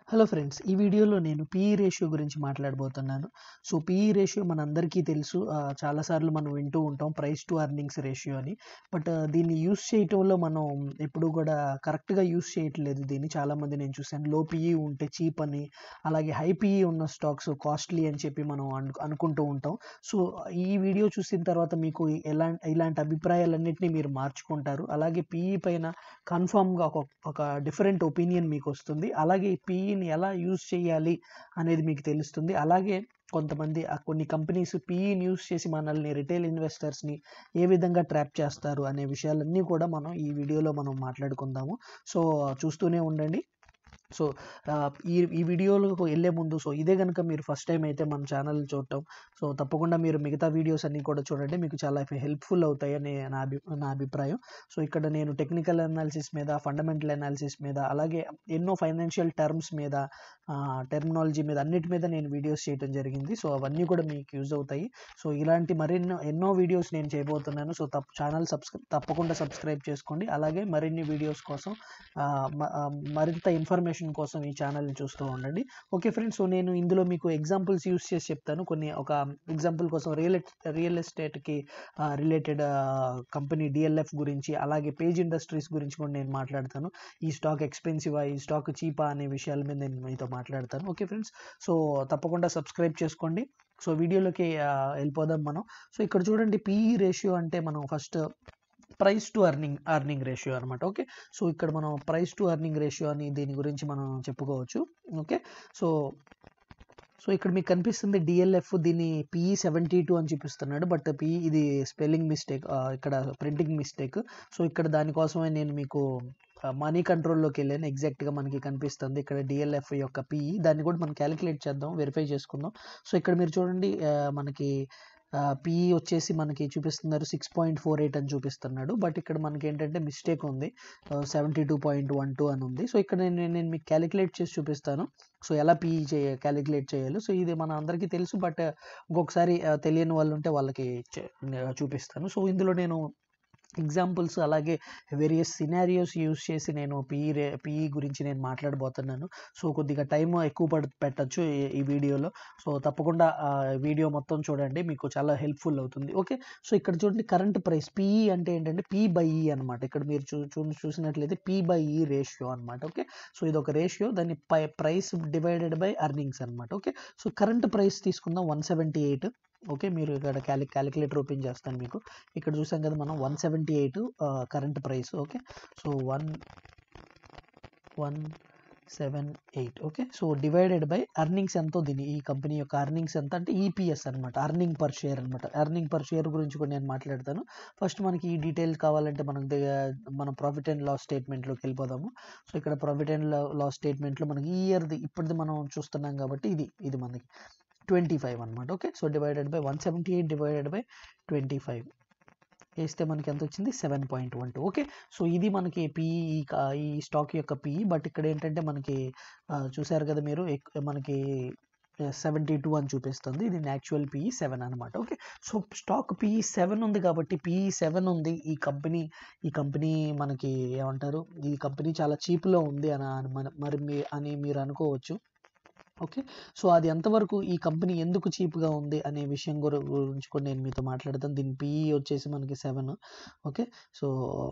hello friends ఈ వీడియోలో నేను పీఈ రేషియో గురించి మాట్లాడబోతున్నాను సో పీఈ రేషియో మనందరికీ తెలుసు ఆ, చాలాసార్లు మనం వింటూ ఉంటాం ప్రైస్ టు అర్నింగ్స్ రేషియో అని బట్ ఆ, దీన్ని యూస్ చేయటంలో మనం ఎప్పుడు కూడా కరెక్ట్గా యూస్ చేయట్లేదు దీన్ని చాలామంది నేను చూశాను లో పీఈ ఉంటే చీప్ అని అలాగే హై పీఈ ఉన్న స్టాక్స్ కాస్ట్లీ అని చెప్పి మనం అను అనుకుంటూ ఉంటాం సో ఈ వీడియో చూసిన తర్వాత మీకు ఎలా ఇలాంటి అభిప్రాయాలన్నింటినీ మీరు మార్చుకుంటారు అలాగే పీఈ పైన కన్ఫామ్గా ఒక ఒక డిఫరెంట్ ఒపీనియన్ మీకు వస్తుంది అలాగే ఈ పీఈని ఎలా యూజ్ చేయాలి అనేది మీకు తెలుస్తుంది అలాగే కొంతమంది ఆ కొన్ని కంపెనీస్ పీఈని యూజ్ చేసి మనల్ని రిటైల్ ఇన్వెస్టర్స్ని ఏ విధంగా ట్రాప్ చేస్తారు అనే విషయాలన్నీ కూడా మనం ఈ వీడియోలో మనం మాట్లాడుకుందాము సో చూస్తూనే ఉండండి సో ఆ, ఈ ఈ వీడియోలకు వెళ్ళే ముందు సో ఇదే కనుక మీరు ఫస్ట్ టైం అయితే మన ఛానల్ చూడటం సో తప్పకుండా మీరు మిగతా వీడియోస్ అన్నీ కూడా చూడండి మీకు చాలా హెల్ప్ఫుల్ అవుతాయని నా అభి నా అభిప్రాయం సో ఇక్కడ నేను టెక్నికల్ అనాలిసిస్ మీద ఫండమెంటల్ అనాలిసిస్ మీద అలాగే ఎన్నో ఫైనాన్షియల్ టర్మ్స్ మీద టెర్మినాలజీ మీద అన్నిటి మీద నేను వీడియోస్ చేయడం జరిగింది సో అవన్నీ కూడా మీకు యూజ్ అవుతాయి సో ఇలాంటి మరెన్నో ఎన్నో వీడియోస్ నేను చేయబోతున్నాను సో తప్ప ఛానల్ సబ్స్క్రై తప్పకుండా సబ్స్క్రైబ్ చేసుకోండి అలాగే మరిన్ని వీడియోస్ కోసం ఆ, మ- ఆ, మరింత ఇన్ఫర్మేషన్ కోసం ఈ ఛానల్ని చూస్తూ ఉండండి ఓకే ఫ్రెండ్స్ సో నేను ఇందులో మీకు ఎగ్జాంపుల్స్ యూస్ చేసి చెప్తాను కొన్ని ఒక ఎగ్జాంపుల్ కోసం రియల్ రియల్ ఎస్టేట్కి రిలేటెడ్ కంపెనీ డిఎల్ఎఫ్ గురించి అలాగే పేజ్ ఇండస్ట్రీస్ గురించి కూడా నేను మాట్లాడతాను ఈ స్టాక్ ఎక్స్పెన్సివా ఈ స్టాక్ చీపా అనే విషయాల మీద నేను మీతో మాట్లాడతాను ఓకే ఫ్రెండ్స్ సో తప్పకుండా సబ్స్క్రైబ్ చేసుకోండి సో వీడియోలోకి ఆ, వెళ్ళిపోదాం మనం సో ఇక్కడ చూడండి పీఈ రేషియో అంటే మనం first price to earning earning ratio అనమాట ఓకే సో ఇక్కడ మనం ప్రైస్ టు అర్నింగ్ రేషియో అని దీని గురించి మనం చెప్పుకోవచ్చు ఓకే సో సో ఇక్కడ మీకు కనిపిస్తుంది డిఎల్ఎఫ్ దీన్ని పిఈ సెవెంటీ టూ అని చూపిస్తున్నాడు బట్ పిఈ ఇది స్పెల్లింగ్ మిస్టేక్ ఇక్కడ ప్రింటింగ్ మిస్టేక్ సో ఇక్కడ దానికోసమే నేను మీకు మనీ కంట్రోల్లోకి వెళ్ళాను ఎగ్జాక్ట్గా మనకి కనిపిస్తుంది ఇక్కడ డిఎల్ఎఫ్ యొక్క పిఈ దాన్ని కూడా మనం క్యాలిక్యులేట్ చేద్దాం వెరిఫై చేసుకుందాం సో ఇక్కడ మీరు చూడండి ఆ, మనకి పిఈ వచ్చేసి మనకి చూపిస్తున్నారు సిక్స్ పాయింట్ ఫోర్ ఎయిట్ అని చూపిస్తున్నాడు బట్ ఇక్కడ మనకి ఏంటంటే మిస్టేక్ ఉంది seventy two point one two అని ఉంది సో ఇక్కడ నేను నేను మీకు క్యాలిక్యులేట్ చేసి చూపిస్తాను సో ఎలా పిఈ చేయ క్యాలిక్యులేట్ చేయాలి సో ఇది మన అందరికీ తెలుసు బట్ ఇంకొకసారి ఆ, తెలియని వాళ్ళు ఉంటే వాళ్ళకి చే- చూపిస్తాను సో ఇందులో నేను ఎగ్జాంపుల్స్ అలాగే వేరియస్ సినారియోస్ యూస్ చేసి నేను పిఈ రే పిఈ గురించి నేను మాట్లాడబోతున్నాను సో కొద్దిగా టైం ఎక్కువ పడు పెట్టచ్చు ఈ- ఈ వీడియోలో సో తప్పకుండా ఆ వీడియో మొత్తం చూడండి మీకు చాలా హెల్ప్ఫుల్ అవుతుంది ఓకే సో ఇక్కడ చూడండి కరెంట్ ప్రైస్ పిఈ అంటే ఏంటంటే పీ బై ఈ అనమాట ఇక్కడ మీరు చూ చూ చూసినట్లయితే పీ బై ఈ రేషియో అనమాట ఓకే సో ఇది ఒక రేషియో దాన్ని పై ప్రైస్ డివైడెడ్ బై అర్నింగ్స్ అనమాట ఓకే సో కరెంట్ ప్రైస్ తీసుకుందాం వన్ సెవెంటీ ఎయిట్ ఓకే మీరు ఇక్కడ క్యాలి క్యాలిక్యులేటర్ ఓపెన్ చేస్తాను మీకు ఇక్కడ చూసాం కదా మనం one seventy eight current price okay so one one seven eight okay so divided by earnings ఎంతో దీని ఈ కంపెనీ యొక్క అర్నింగ్స్ ఎంత అంటే ఈపీఎస్ అనమాట అర్నింగ్ పర్ షేర్ అనమాట అర్నింగ్ పర్ షేర్ గురించి కూడా నేను మాట్లాడతాను ఫస్ట్ మనకి ఈ డీటెయిల్స్ కావాలంటే మనకు దగ్గ- మనం ప్రాఫిట్ అండ్ లాస్ స్టేట్మెంట్లోకి వెళ్ళిపోదాము సో ఇక్కడ ప్రాఫిట్ అండ్ లాస్ స్టేట్మెంట్లో మనకి ఈ ఇయర్ది ఇప్పటిది మనం చూస్తున్నాం కాబట్టి ఇది ఇది మనకి ట్వంటీ ఫైవ్ అనమాట okay so divided by one seventy eight divided by twenty five వేస్తే మనకి ఎంత వచ్చింది seven point one two okay so ఇది మనకి పిఈ ఈ స్టాక్ యొక్క పిఈ బట్ ఇక్కడ ఏంటంటే మనకి ఆ, చూశారు కదా మీరు ఎక్- మనకి సెవెంటీ టూ అని చూపిస్తుంది ఇది యాక్చువల్ పిఈ సెవెన్ అనమాట okay so stock PE seven ఉంది కాబట్టి పిఈ సెవెన్ ఉంది ఈ కంపెనీ ఈ కంపెనీ మనకి ఏమంటారు ఈ కంపెనీ చాలా చీప్లో ఉంది అని అని మన- మరి మీ అని మీరు అనుకోవచ్చు ఓకే సో అది ఎంతవరకు ఈ కంపెనీ ఎందుకు చీప్గా ఉంది అనే విషయం గురి- గురించి కూడా నేను మీతో మాట్లాడతాను దీని పిఈ వచ్చేసి మనకి సెవెన్ ఓకే సో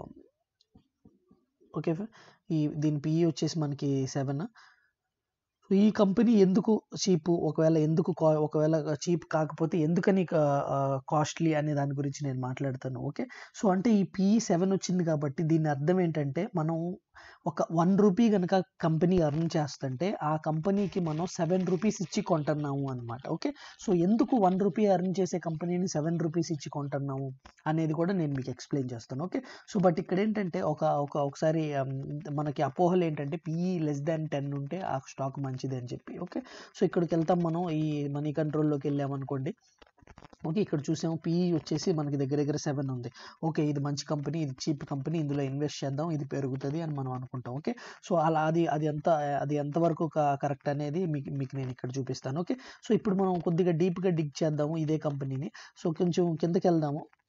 ఓకే ఫ- ఈ దీని పిఈ వచ్చేసి మనకి సెవెన్ ఈ కంపెనీ ఎందుకు చీప్ ఒకవేళ ఎందుకు కా- ఒకవేళ చీప్ కాకపోతే ఎందుకని కాస్ట్లీ అనే దాని గురించి నేను మాట్లాడతాను ఓకే సో అంటే ఈ పిఈ సెవెన్ వచ్చింది కాబట్టి దీని అర్థం ఏంటంటే మనం ఒక వన్ రూపీ కనుక కంపెనీ అర్న్ చేస్తుంటే ఆ కంపెనీకి మనం సెవెన్ రూపీస్ ఇచ్చి కొంటున్నాము అనమాట ఓకే సో ఎందుకు వన్ రూపీ అర్న్ చేసే కంపెనీని సెవెన్ రూపీస్ ఇచ్చి కొంటున్నాము అనేది కూడా నేను మీకు ఎక్స్ప్లెయిన్ చేస్తాను ఓకే సో బట్ ఇక్కడ ఏంటంటే ఒక ఒక ఒకసారి um, మనకి అపోహలు ఏంటంటే పిఈ లెస్ దాన్ టెన్ ఉంటే ఆ స్టాక్ మంచిది అని చెప్పి ఓకే సో ఇక్కడికి వెళ్తాం మనం ఈ మనీ కంట్రోల్లోకి వెళ్ళామనుకోండి ఓకే ఇక్కడ చూసాము పిఈ వచ్చేసి మనకి దగ్గర దగ్గర సెవెన్ ఉంది ఓకే ఇది మంచి కంపెనీ ఇది చీప్ కంపెనీ ఇందులో ఇన్వెస్ట్ చేద్దాం ఇది పెరుగుతుంది అని మనం అనుకుంటాం ఓకే సో అలా అది అది ఎంత అది ఎంతవరకు కరెక్ట్ అనేది మీకు మీకు నేను ఇక్కడ చూపిస్తాను ఓకే సో ఇప్పుడు మనం కొద్దిగా డీప్గా డిగ్ చేద్దాము ఇదే కంపెనీని సో కొంచెం కిందకి వెళ్దాము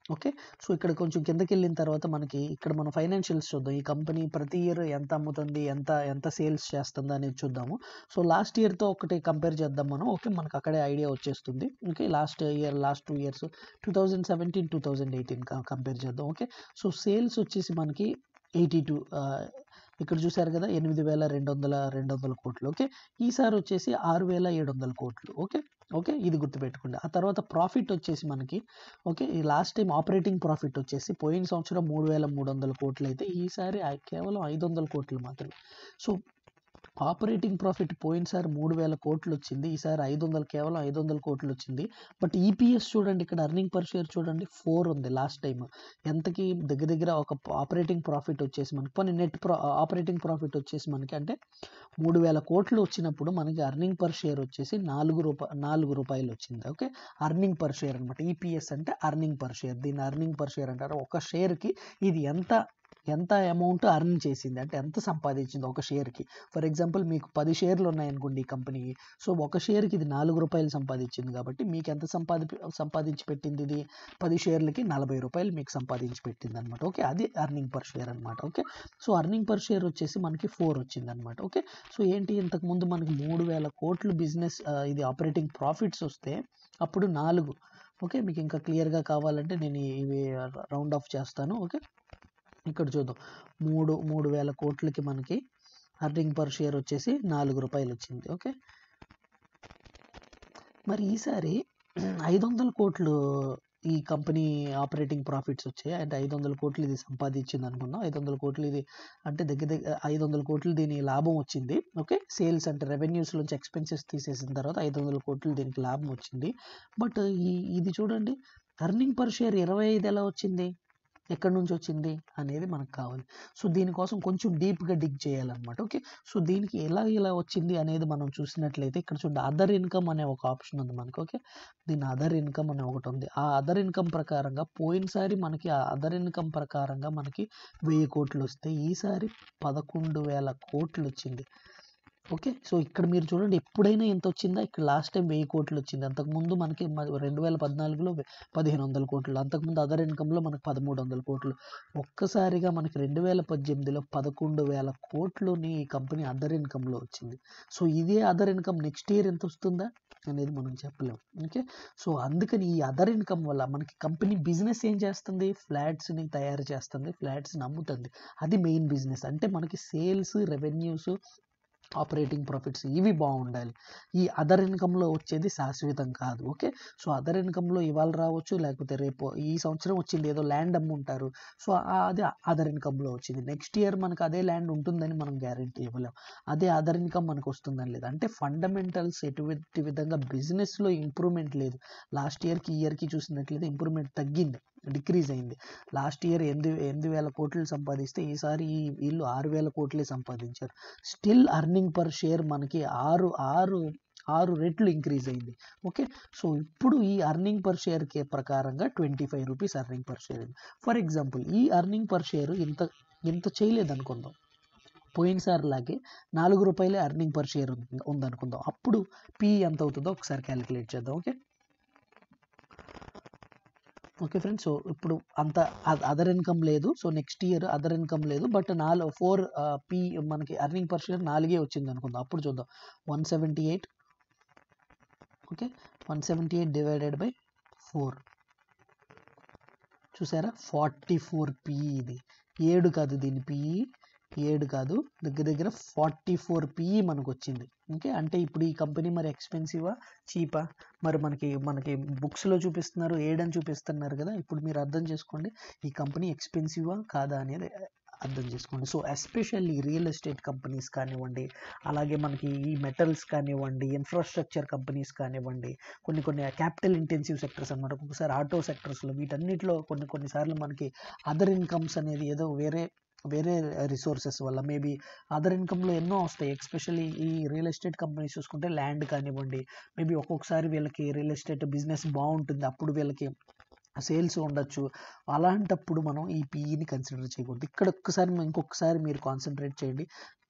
ఓకే సో ఇక్కడ కొంచెం కిందకి వెళ్ళిన తర్వాత మనకి ఇక్కడ మన ఫైనాన్షియల్స్ చూద్దాం ఈ కంపెనీ ప్రతి ఇయర్ ఎంత అమ్ముతుంది ఎంత ఎంత సేల్స్ చేస్తుంది అనేది చూద్దాము సో లాస్ట్ ఇయర్తో ఒకటి కంపేర్ చేద్దాం మనం ఓకే మనకు అక్కడే ఐడియా వచ్చేస్తుంది okay last year last two years two thousand seventeen two thousand eighteen compare చేద్దాం ఓకే సో సేల్స్ వచ్చేసి మనకి ఎయిటీ టూ ఇక్కడ చూసారు కదా ఎనిమిది వేల రెండు వందల రెండు వందల కోట్లు ఓకే ఈసారి వచ్చేసి ఆరు వేల ఏడు వందల కోట్లు ఓకే ఓకే ఇది గుర్తుపెట్టుకోండి ఆ తర్వాత ప్రాఫిట్ వచ్చేసి మనకి ఓకే ఈ లాస్ట్ టైం ఆపరేటింగ్ ప్రాఫిట్ వచ్చేసి పోయిన సంవత్సరం మూడు వేల మూడు వందల కోట్లు అయితే ఈసారి ఐ- కేవలం ఐదు వందల కోట్లు మాత్రమే సో ఆపరేటింగ్ ప్రాఫిట్ పోయినసారి మూడు వేల కోట్లు వచ్చింది ఈసారి ఐదు వందలు కేవలం ఐదు వందల కోట్లు వచ్చింది బట్ ఈపీఎస్ చూడండి ఇక్కడ అర్నింగ్ పర్ షేర్ చూడండి ఫోర్ ఉంది లాస్ట్ టైం ఎంతకి దగ్గర దగ్గర ఒక ఆపరేటింగ్ ప్రాఫిట్ వచ్చేసి మనకి పోనీ నెట్ ప్రా ఆపరేటింగ్ ప్రాఫిట్ వచ్చేసి మనకి అంటే మూడు వేల కోట్లు వచ్చినప్పుడు మనకి అర్నింగ్ పర్ షేర్ వచ్చేసి నాలుగు రూపా నాలుగు రూపాయలు వచ్చింది ఓకే అర్నింగ్ పర్ షేర్ అనమాట ఈపీఎస్ అంటే అర్నింగ్ పర్ షేర్ దీన్ని అర్నింగ్ పర్ షేర్ అంటారు ఒక షేర్కి ఇది ఎంత ఎంత అమౌంట్ అర్న్ చేసింది అంటే ఎంత సంపాదించింది ఒక షేర్కి ఫర్ ఎగ్జాంపుల్ మీకు పది షేర్లు ఉన్నాయనుకోండి ఈ కంపెనీకి సో ఒక షేర్కి ఇది నాలుగు రూపాయలు సంపాదించింది కాబట్టి మీకు ఎంత సంపాది సంపాదించి పెట్టింది ఇది పది షేర్లకి నలభై రూపాయలు మీకు సంపాదించి పెట్టింది అనమాట ఓకే అది అర్నింగ్ పర్ షేర్ అనమాట okay so earning per share వచ్చేసి మనకి ఫోర్ వచ్చింది అనమాట ఓకే సో ఏంటి ఇంతకు ముందు మనకి మూడు వేల కోట్లు బిజినెస్ ఇది ఆపరేటింగ్ ప్రాఫిట్స్ వస్తే అప్పుడు నాలుగు ఓకే మీకు ఇంకా క్లియర్గా కావాలంటే నేను ఇవి రౌండ్ ఆఫ్ చేస్తాను ఓకే ఇక్కడ చూద్దాం మూడు మూడు వేల కోట్లకి మనకి అర్నింగ్ పర్ షేర్ వచ్చేసి నాలుగు రూపాయలు వచ్చింది ఓకే మరి ఈసారి ఐదు వందల కోట్లు ఈ కంపెనీ ఆపరేటింగ్ ప్రాఫిట్స్ వచ్చాయి అంటే ఐదు వందల కోట్లు ఇది సంపాదించింది అనుకున్నాం ఐదు వందల కోట్లు ఇది అంటే దగ్గర దగ్గర ఐదు వందల కోట్లు దీని లాభం వచ్చింది ఓకే సేల్స్ అంటే రెవెన్యూస్ నుంచి ఎక్స్పెన్సెస్ తీసేసిన తర్వాత ఐదు వందల కోట్లు దీనికి లాభం వచ్చింది బట్ ఈ ఇది చూడండి అర్నింగ్ పర్ షేర్ ఇరవై ఐదు ఎలా వచ్చింది ఎక్కడి నుంచి వచ్చింది అనేది మనకు కావాలి సో దీనికోసం కొంచెం డీప్గా డిగ్ చేయాలన్నమాట ఓకే సో దీనికి ఎలా ఇలా వచ్చింది అనేది మనం చూసినట్లయితే ఇక్కడ చూడండి అదర్ ఇన్కమ్ అనే ఒక ఆప్షన్ ఉంది మనకి ఓకే దీని అదర్ ఇన్కమ్ అనే ఒకటి ఉంది ఆ అదర్ ఇన్కమ్ ప్రకారంగా పోయినసారి మనకి ఆ అదర్ ఇన్కమ్ ప్రకారంగా మనకి వెయ్యి కోట్లు వస్తే ఈసారి పదకొండు వేల కోట్లు వచ్చింది ఓకే సో ఇక్కడ మీరు చూడండి ఎప్పుడైనా ఎంత వచ్చిందా ఇక్కడ లాస్ట్ టైం వెయ్యి కోట్లు వచ్చింది అంతకుముందు మనకి రెండు వేల పద్నాలుగులో పదిహేను వందల కోట్లు అంతకుముందు అదర్ ఇన్కమ్లో మనకి పదమూడు వందల కోట్లు ఒక్కసారిగా మనకి రెండు వేల పద్దెనిమిదిలో పదకొండు వేల కోట్లుని ఈ కంపెనీ అదర్ ఇన్కమ్లో వచ్చింది సో ఇదే అదర్ ఇన్కమ్ నెక్స్ట్ ఇయర్ ఎంత వస్తుందా అనేది మనం చెప్పలేం ఓకే సో అందుకని ఈ అదర్ ఇన్కమ్ వల్ల మనకి కంపెనీ బిజినెస్ ఏం చేస్తుంది ఫ్లాట్స్ని తయారు చేస్తుంది ఫ్లాట్స్ని అమ్ముతుంది అది మెయిన్ బిజినెస్ అంటే మనకి సేల్స్ రెవెన్యూస్ ఆపరేటింగ్ ప్రాఫిట్స్ ఇవి బాగుండాలి ఈ అదర్ ఇన్కమ్లో వచ్చేది శాశ్వతం కాదు ఓకే సో అదర్ ఇన్కమ్లో ఇవాళ రావచ్చు లేకపోతే రేపు ఈ సంవత్సరం వచ్చింది ఏదో ల్యాండ్ అమ్ముంటారు సో అది అదర్ ఇన్కమ్లో వచ్చింది నెక్స్ట్ ఇయర్ మనకు అదే ల్యాండ్ ఉంటుందని మనం గ్యారంటీ ఇవ్వలేం అదే అదర్ ఇన్కమ్ మనకు వస్తుందని లేదు అంటే ఫండమెంటల్స్ ఎటువంటి విధంగా బిజినెస్లో ఇంప్రూవ్మెంట్ లేదు లాస్ట్ ఇయర్కి ఈ ఇయర్కి చూసినట్లయితే ఇంప్రూవ్మెంట్ తగ్గింది డిక్రీజ్ అయింది లాస్ట్ ఇయర్ ఎనిమిది ఎనిమిది వేల కోట్లు సంపాదిస్తే ఈసారి ఈ వీళ్ళు ఆరు వేల కోట్లే సంపాదించారు స్టిల్ అర్నింగ్ పర్ షేర్ మనకి ఆరు ఆరు ఆరు రెట్లు ఇంక్రీజ్ అయింది ఓకే సో ఇప్పుడు ఈ అర్నింగ్ పర్ షేర్కి ప్రకారంగా twenty five rupees earning per share for example ఈ అర్నింగ్ పర్ షేర్ ఇంత ఇంత చేయలేదు అనుకుందాం పోయినసారి లాగే నాలుగు రూపాయలే అర్నింగ్ పర్ షేర్ ఉందనుకుందాం అప్పుడు పి ఎంత అవుతుందో ఒకసారి క్యాలిక్యులేట్ చేద్దాం ఓకే ఓకే ఫ్రెండ్స్ సో ఇప్పుడు అంత అదర్ ఇన్కమ్ లేదు so next year other income లేదు బట్ నాలుగు ఫోర్ పి మనకి అర్నింగ్ పర్ షేర్ నాలుగే వచ్చింది అనుకుందాం అప్పుడు చూద్దాం one seventy eight okay one seventy eight divided by four చూసారా ఫార్టీ ఫోర్ పిఈ ఇది ఏడు కాదు దీని పిఈ ఏడు కాదు దగ్గర దగ్గర ఫార్టీ ఫోర్ పిఈ మనకు వచ్చింది ఓకే అంటే ఇప్పుడు ఈ కంపెనీ మరి ఎక్స్పెన్సివా చీపా మరి మనకి మనకి బుక్స్లో చూపిస్తున్నారు ఏడని చూపిస్తున్నారు కదా ఇప్పుడు మీరు అర్థం చేసుకోండి ఈ కంపెనీ ఎక్స్పెన్సివా కాదా అనేది అర్థం చేసుకోండి so especially real estate companies కానివ్వండి అలాగే మనకి ఈ మెటల్స్ కానివ్వండి ఇన్ఫ్రాస్ట్రక్చర్ కంపెనీస్ కానివ్వండి కొన్ని కొన్ని క్యాపిటల్ ఇంటెన్సివ్ సెక్టర్స్ అనమాట ఒక్కొక్కసారి ఆటో సెక్టర్స్లో వీటన్నిటిలో కొన్ని కొన్నిసార్లు మనకి అదర్ ఇన్కమ్స్ అనేది ఏదో వేరే వేరే రిసోర్సెస్ వల్ల మేబీ అదర్ ఇన్కమ్లో ఎన్నో వస్తాయి ఎస్పెషల్లీ ఈ రియల్ ఎస్టేట్ కంపెనీస్ చూసుకుంటే ల్యాండ్ కానివ్వండి మేబీ ఒక్కొక్కసారి వీళ్ళకి రియల్ ఎస్టేట్ బిజినెస్ బాగుంటుంది అప్పుడు వీళ్ళకి సేల్స్ ఉండొచ్చు అలాంటప్పుడు మనం ఈ పీఈని కన్సిడర్ చేయకూడదు ఇక్కడ ఒక్కసారి ఇంకొకసారి మీరు కాన్సన్ట్రేట్ చేయండి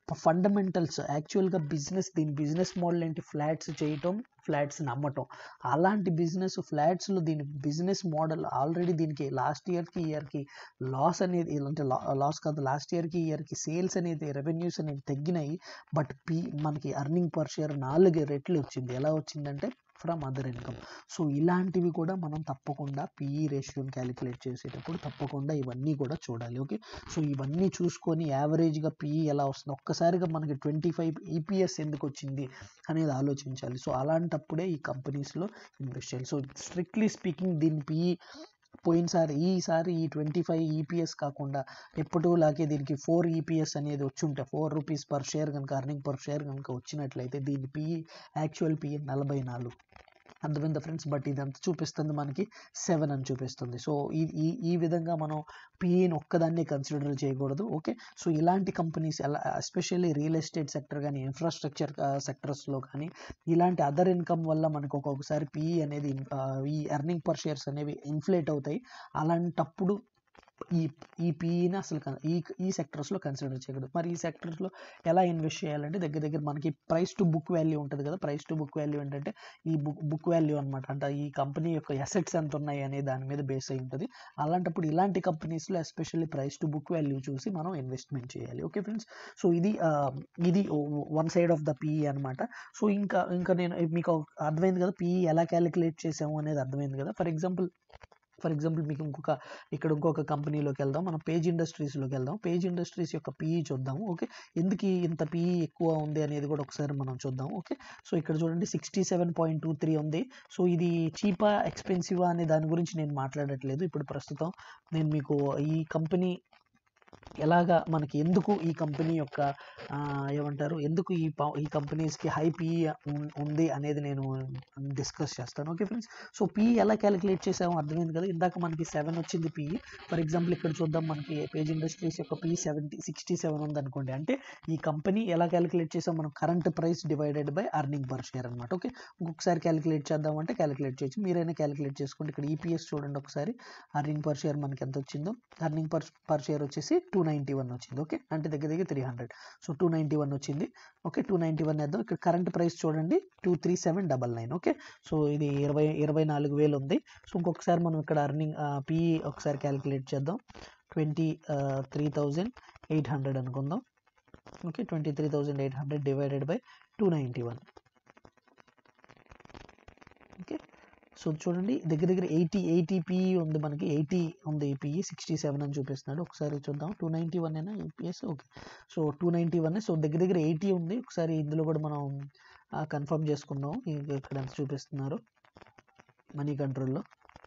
ఫండమెంటల్స్ యాక్చువల్గా బిజినెస్ దీని బిజినెస్ మోడల్ ఏంటి ఫ్లాట్స్ చేయటం ఫ్లాట్స్ని అమ్మటం అలాంటి బిజినెస్ ఫ్లాట్స్లో దీని బిజినెస్ మోడల్ ఆల్రెడీ దీనికి లాస్ట్ ఇయర్కి ఇయర్కి లాస్ అనేది అంటే లాస్ కాదు లాస్ట్ ఇయర్కి ఇయర్కి సేల్స్ అనేది రెవెన్యూస్ అనేవి తగ్గినాయి బట్ పీ మనకి అర్నింగ్ పర్ షేర్ నాలుగు రెట్లు వచ్చింది ఎలా వచ్చిందంటే ఫ్రమ్ అదర్ ఇన్కమ్ సో ఇలాంటివి కూడా మనం తప్పకుండా పిఈ రేషియోని క్యాలిక్యులేట్ చేసేటప్పుడు తప్పకుండా ఇవన్నీ కూడా చూడాలి ఓకే సో ఇవన్నీ చూసుకొని యావరేజ్గా పిఈ ఎలా వస్తుంది ఒక్కసారిగా మనకి ట్వంటీ ఫైవ్ ఈపీఎస్ ఎందుకు వచ్చింది అనేది ఆలోచించాలి సో అలాంటప్పుడే ఈ కంపెనీస్లో ఇన్వెస్ట్ చేయాలి సో స్ట్రిక్ట్లీ స్పీకింగ్ దీని పిఈ పోయినసారి ఈసారి ఈ ట్వంటీ ఫైవ్ ఈపీఎస్ కాకుండా ఎప్పటిలాగే దీనికి ఫోర్ ఈపీఎస్ అనేది వచ్చి ఉంటే ఫోర్ రూపీస్ పర్ షేర్ కనుక అర్నింగ్ పర్ షేర్ కనుక వచ్చినట్లయితే దీని పిఈ యాక్చువల్ పిఈ నలభై నాలుగు అర్థమైందా ఫ్రెండ్స్ బట్ ఇదంతా చూపిస్తుంది మనకి సెవెన్ అని చూపిస్తుంది సో ఈ ఈ ఈ విధంగా మనం పిఈని ఒక్కదాన్ని కన్సిడర్ చేయకూడదు ఓకే సో ఇలాంటి కంపెనీస్ ఎలా ఎస్పెషల్లీ రియల్ ఎస్టేట్ సెక్టర్ కానీ ఇన్ఫ్రాస్ట్రక్చర్ సెక్టర్స్లో కానీ ఇలాంటి అదర్ ఇన్కమ్ వల్ల మనకు ఒక్కొక్కసారి పిఈ అనేది ఆ, ఈ ఎర్నింగ్ పర్ షేర్స్ అనేవి ఇన్ఫ్లేట్ అవుతాయి అలాంటప్పుడు ఈ ఈ పీఈని అసలు కన్- ఈ ఈ సెక్టర్స్లో కన్సిడర్ చేయకూడదు మరి ఈ సెక్టర్స్లో ఎలా ఇన్వెస్ట్ చేయాలంటే దగ్గర దగ్గర మనకి ప్రైస్ టు బుక్ వాల్యూ ఉంటుంది కదా ప్రైస్ టు బుక్ వాల్యూ ఏంటంటే ఈ బుక్ బుక్ వాల్యూ అనమాట అంటే ఈ కంపెనీ యొక్క ఎసెట్స్ ఎంత ఉన్నాయి అనే దాని మీద బేస్ అయి ఉంటుంది అలాంటప్పుడు ఇలాంటి కంపెనీస్లో especially price to book value చూసి మనం ఇన్వెస్ట్మెంట్ చేయాలి ఓకే ఫ్రెండ్స్ సో ఇది ఆ, ఇది one side of the PE అనమాట సో ఇంకా ఇంకా నేను మీకు అర్థమైంది కదా పీఈ ఎలా క్యాలిక్యులేట్ చేసాము అనేది అర్థమైంది కదా ఫర్ ఎగ్జాంపుల్ ఫర్ ఎగ్జాంపుల్ మీకు ఇంకొక ఇక్కడ ఇంకొక కంపెనీలోకి వెళ్దాం మనం పేజ్ ఇండస్ట్రీస్లోకి వెళ్దాం పేజ్ ఇండస్ట్రీస్ యొక్క పీఈ చూద్దాం ఓకే ఎందుకు ఈ ఇంత పీఈ ఎక్కువ ఉంది అనేది కూడా ఒకసారి మనం చూద్దాం ఓకే సో ఇక్కడ చూడండి sixty seven point two three ఉంది సో ఇది చీపా ఎక్స్పెన్సివా అనే దాని గురించి నేను మాట్లాడట్లేదు ఇప్పుడు ప్రస్తుతం నేను మీకు ఈ కంపెనీ ఎలాగా మనకి ఎందుకు ఈ కంపెనీ యొక్క ఆ, ఏమంటారు ఎందుకు ఈ ప- ఈ కంపెనీస్కి హై పీఈ ఉంది అనేది నేను డిస్కస్ చేస్తాను ఓకే ఫ్రెండ్స్ సో పీఈ ఎలా క్యాలిక్యులేట్ చేసామో అర్థమైంది కదా ఇందాక మనకి సెవెన్ వచ్చింది పీఈ ఫర్ ఎగ్జాంపుల్ ఇక్కడ చూద్దాం మనకి పేజ్ ఇండస్ట్రీస్ యొక్క పీఈ సెవెంటీ సిక్స్టీ సెవెన్ ఉంది అనుకోండి అంటే ఈ కంపెనీ ఎలా క్యాలిక్యులేట్ చేసాం మనం current price divided by earning per share అనమాట ఓకే ఇంకొకసారి క్యాలిక్యులేట్ చేద్దాం అంటే క్యాలిక్యులేట్ చేయొచ్చు మీరైనా క్యాలిక్యులేట్ చేసుకోండి ఇక్కడ ఈపీఎస్ చూడండి ఒకసారి అర్నింగ్ పర్ షేర్ మనకి ఎంత వచ్చిందో అర్నింగ్ పర్ పర్ షేర్ వచ్చేసి టూ నైంటీ వన్ వచ్చింది ఓకే అంటే దగ్గర దగ్గర three hundred so two ninety one వచ్చింది ఓకే టూ నైంటీ వన్ వేద్దాం ఇక్కడ కరెంట్ ప్రైస్ చూడండి two three seven double nine okay so ఇది ఇరవై ఇరవై నాలుగు వేలు ఉంది సో ఇంకొకసారి మనం ఇక్కడ అర్నింగ్ పిఈ ఒకసారి క్యాలిక్యులేట్ చేద్దాం twenty three thousand eight hundred అనుకుందాం okay twenty three thousand eight hundred divided by two ninety one okay so చూడండి దగ్గర దగ్గర ఎయిటీ ఎయిటీ పిఈ ఉంది మనకి ఎయిటీ ఉంది పిఈ సిక్స్టీ సెవెన్ అని చూపిస్తున్నాడు ఒకసారి చూద్దాం టూ నైంటీ వన్ అయినా EPS okay so two ninety one so దగ్గర దగ్గర ఎయిటీ ఉంది ఒకసారి ఇందులో కూడా మనం కన్ఫర్మ్ చేసుకుందాం ఇక ఇక్కడ ఎంత చూపిస్తున్నారు మనీ కంట్రోల్లో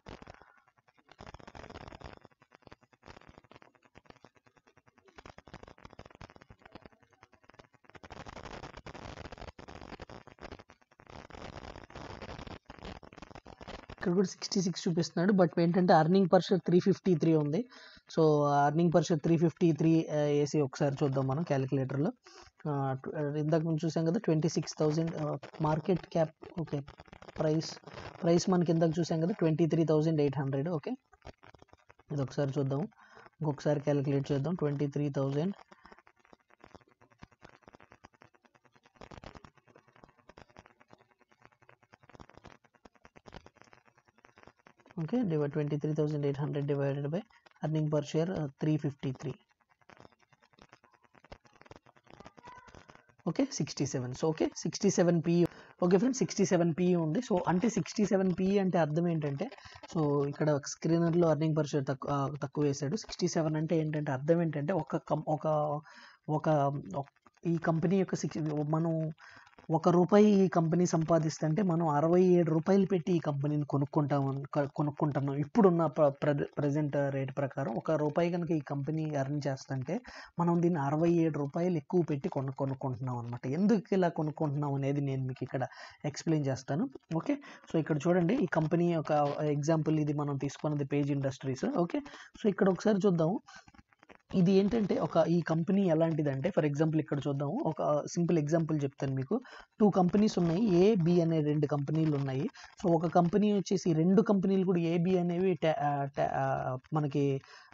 ఇక్కడ కూడా సిక్స్టీ సిక్స్ చూపిస్తున్నాడు బట్ ఏంటంటే earning per share three fifty three ఉంది so earning per share three fifty three వేసి ఒకసారి చూద్దాం మనం క్యాలిక్యులేటర్లో ఇందాక మనం చూసాం కదా twenty six thousand market cap okay price price మనకి ఇందాక చూసాం కదా twenty three thousand eight hundred okay ఇది ఒకసారి చూద్దాం ఇంకొకసారి క్యాలిక్యులేట్ చేద్దాం twenty three thousand okay divide twenty three thousand eight hundred divided by earning per share three fifty three okay sixty seven so okay sixty seven P okay friends sixty seven P ఉంది so అంటే sixty seven P అంటే అర్థం ఏంటంటే so ఇక్కడ స్క్రీనర్లో earning per share తక్కువ తక్కువ వేసాడు sixty seven అంటే ఏంటంటే అర్థం ఏంటంటే ఒక కం ఒక ఒక ఒక- ఈ కంపెనీ యొక్క సిక్స్ మనం ఒక రూపాయి ఈ కంపెనీ సంపాదిస్తుంటే మనం అరవై ఏడు రూపాయలు పెట్టి ఈ కంపెనీని కొనుక్కుంటాం కొ- కొనుక్కుంటున్నాం ఇప్పుడున్న ప్రజెంట్ రేట్ ప్రకారం ఒక రూపాయి కనుక ఈ కంపెనీ ఎర్న్ చేస్తుంటే మనం దీన్ని అరవై ఏడు రూపాయలు ఎక్కువ పెట్టి కొను కొనుక్కుంటున్నాం అనమాట ఎందుకు ఇలా కొనుక్కుంటున్నాం అనేది నేను మీకు ఇక్కడ ఎక్స్ప్లెయిన్ చేస్తాను ఓకే సో ఇక్కడ చూడండి ఈ కంపెనీ ఒక ఎగ్జాంపుల్ ఇది మనం తీసుకున్నది పేజ్ ఇండస్ట్రీస్ ఓకే సో ఇక్కడ ఒకసారి చూద్దాం ఇది ఏంటంటే ఒక ఈ కంపెనీ ఎలాంటిదంటే ఫర్ ఎగ్జాంపుల్ ఇక్కడ చూద్దాము ఒక సింపుల్ ఎగ్జాంపుల్ చెప్తాను మీకు టూ కంపెనీస్ ఉన్నాయి ఏ బి అనే రెండు కంపెనీలు ఉన్నాయి సో ఒక కంపెనీ వచ్చేసి రెండు కంపెనీలు కూడా ఏబి అనేవి ta- ఆ, ta- ఆ, మనకి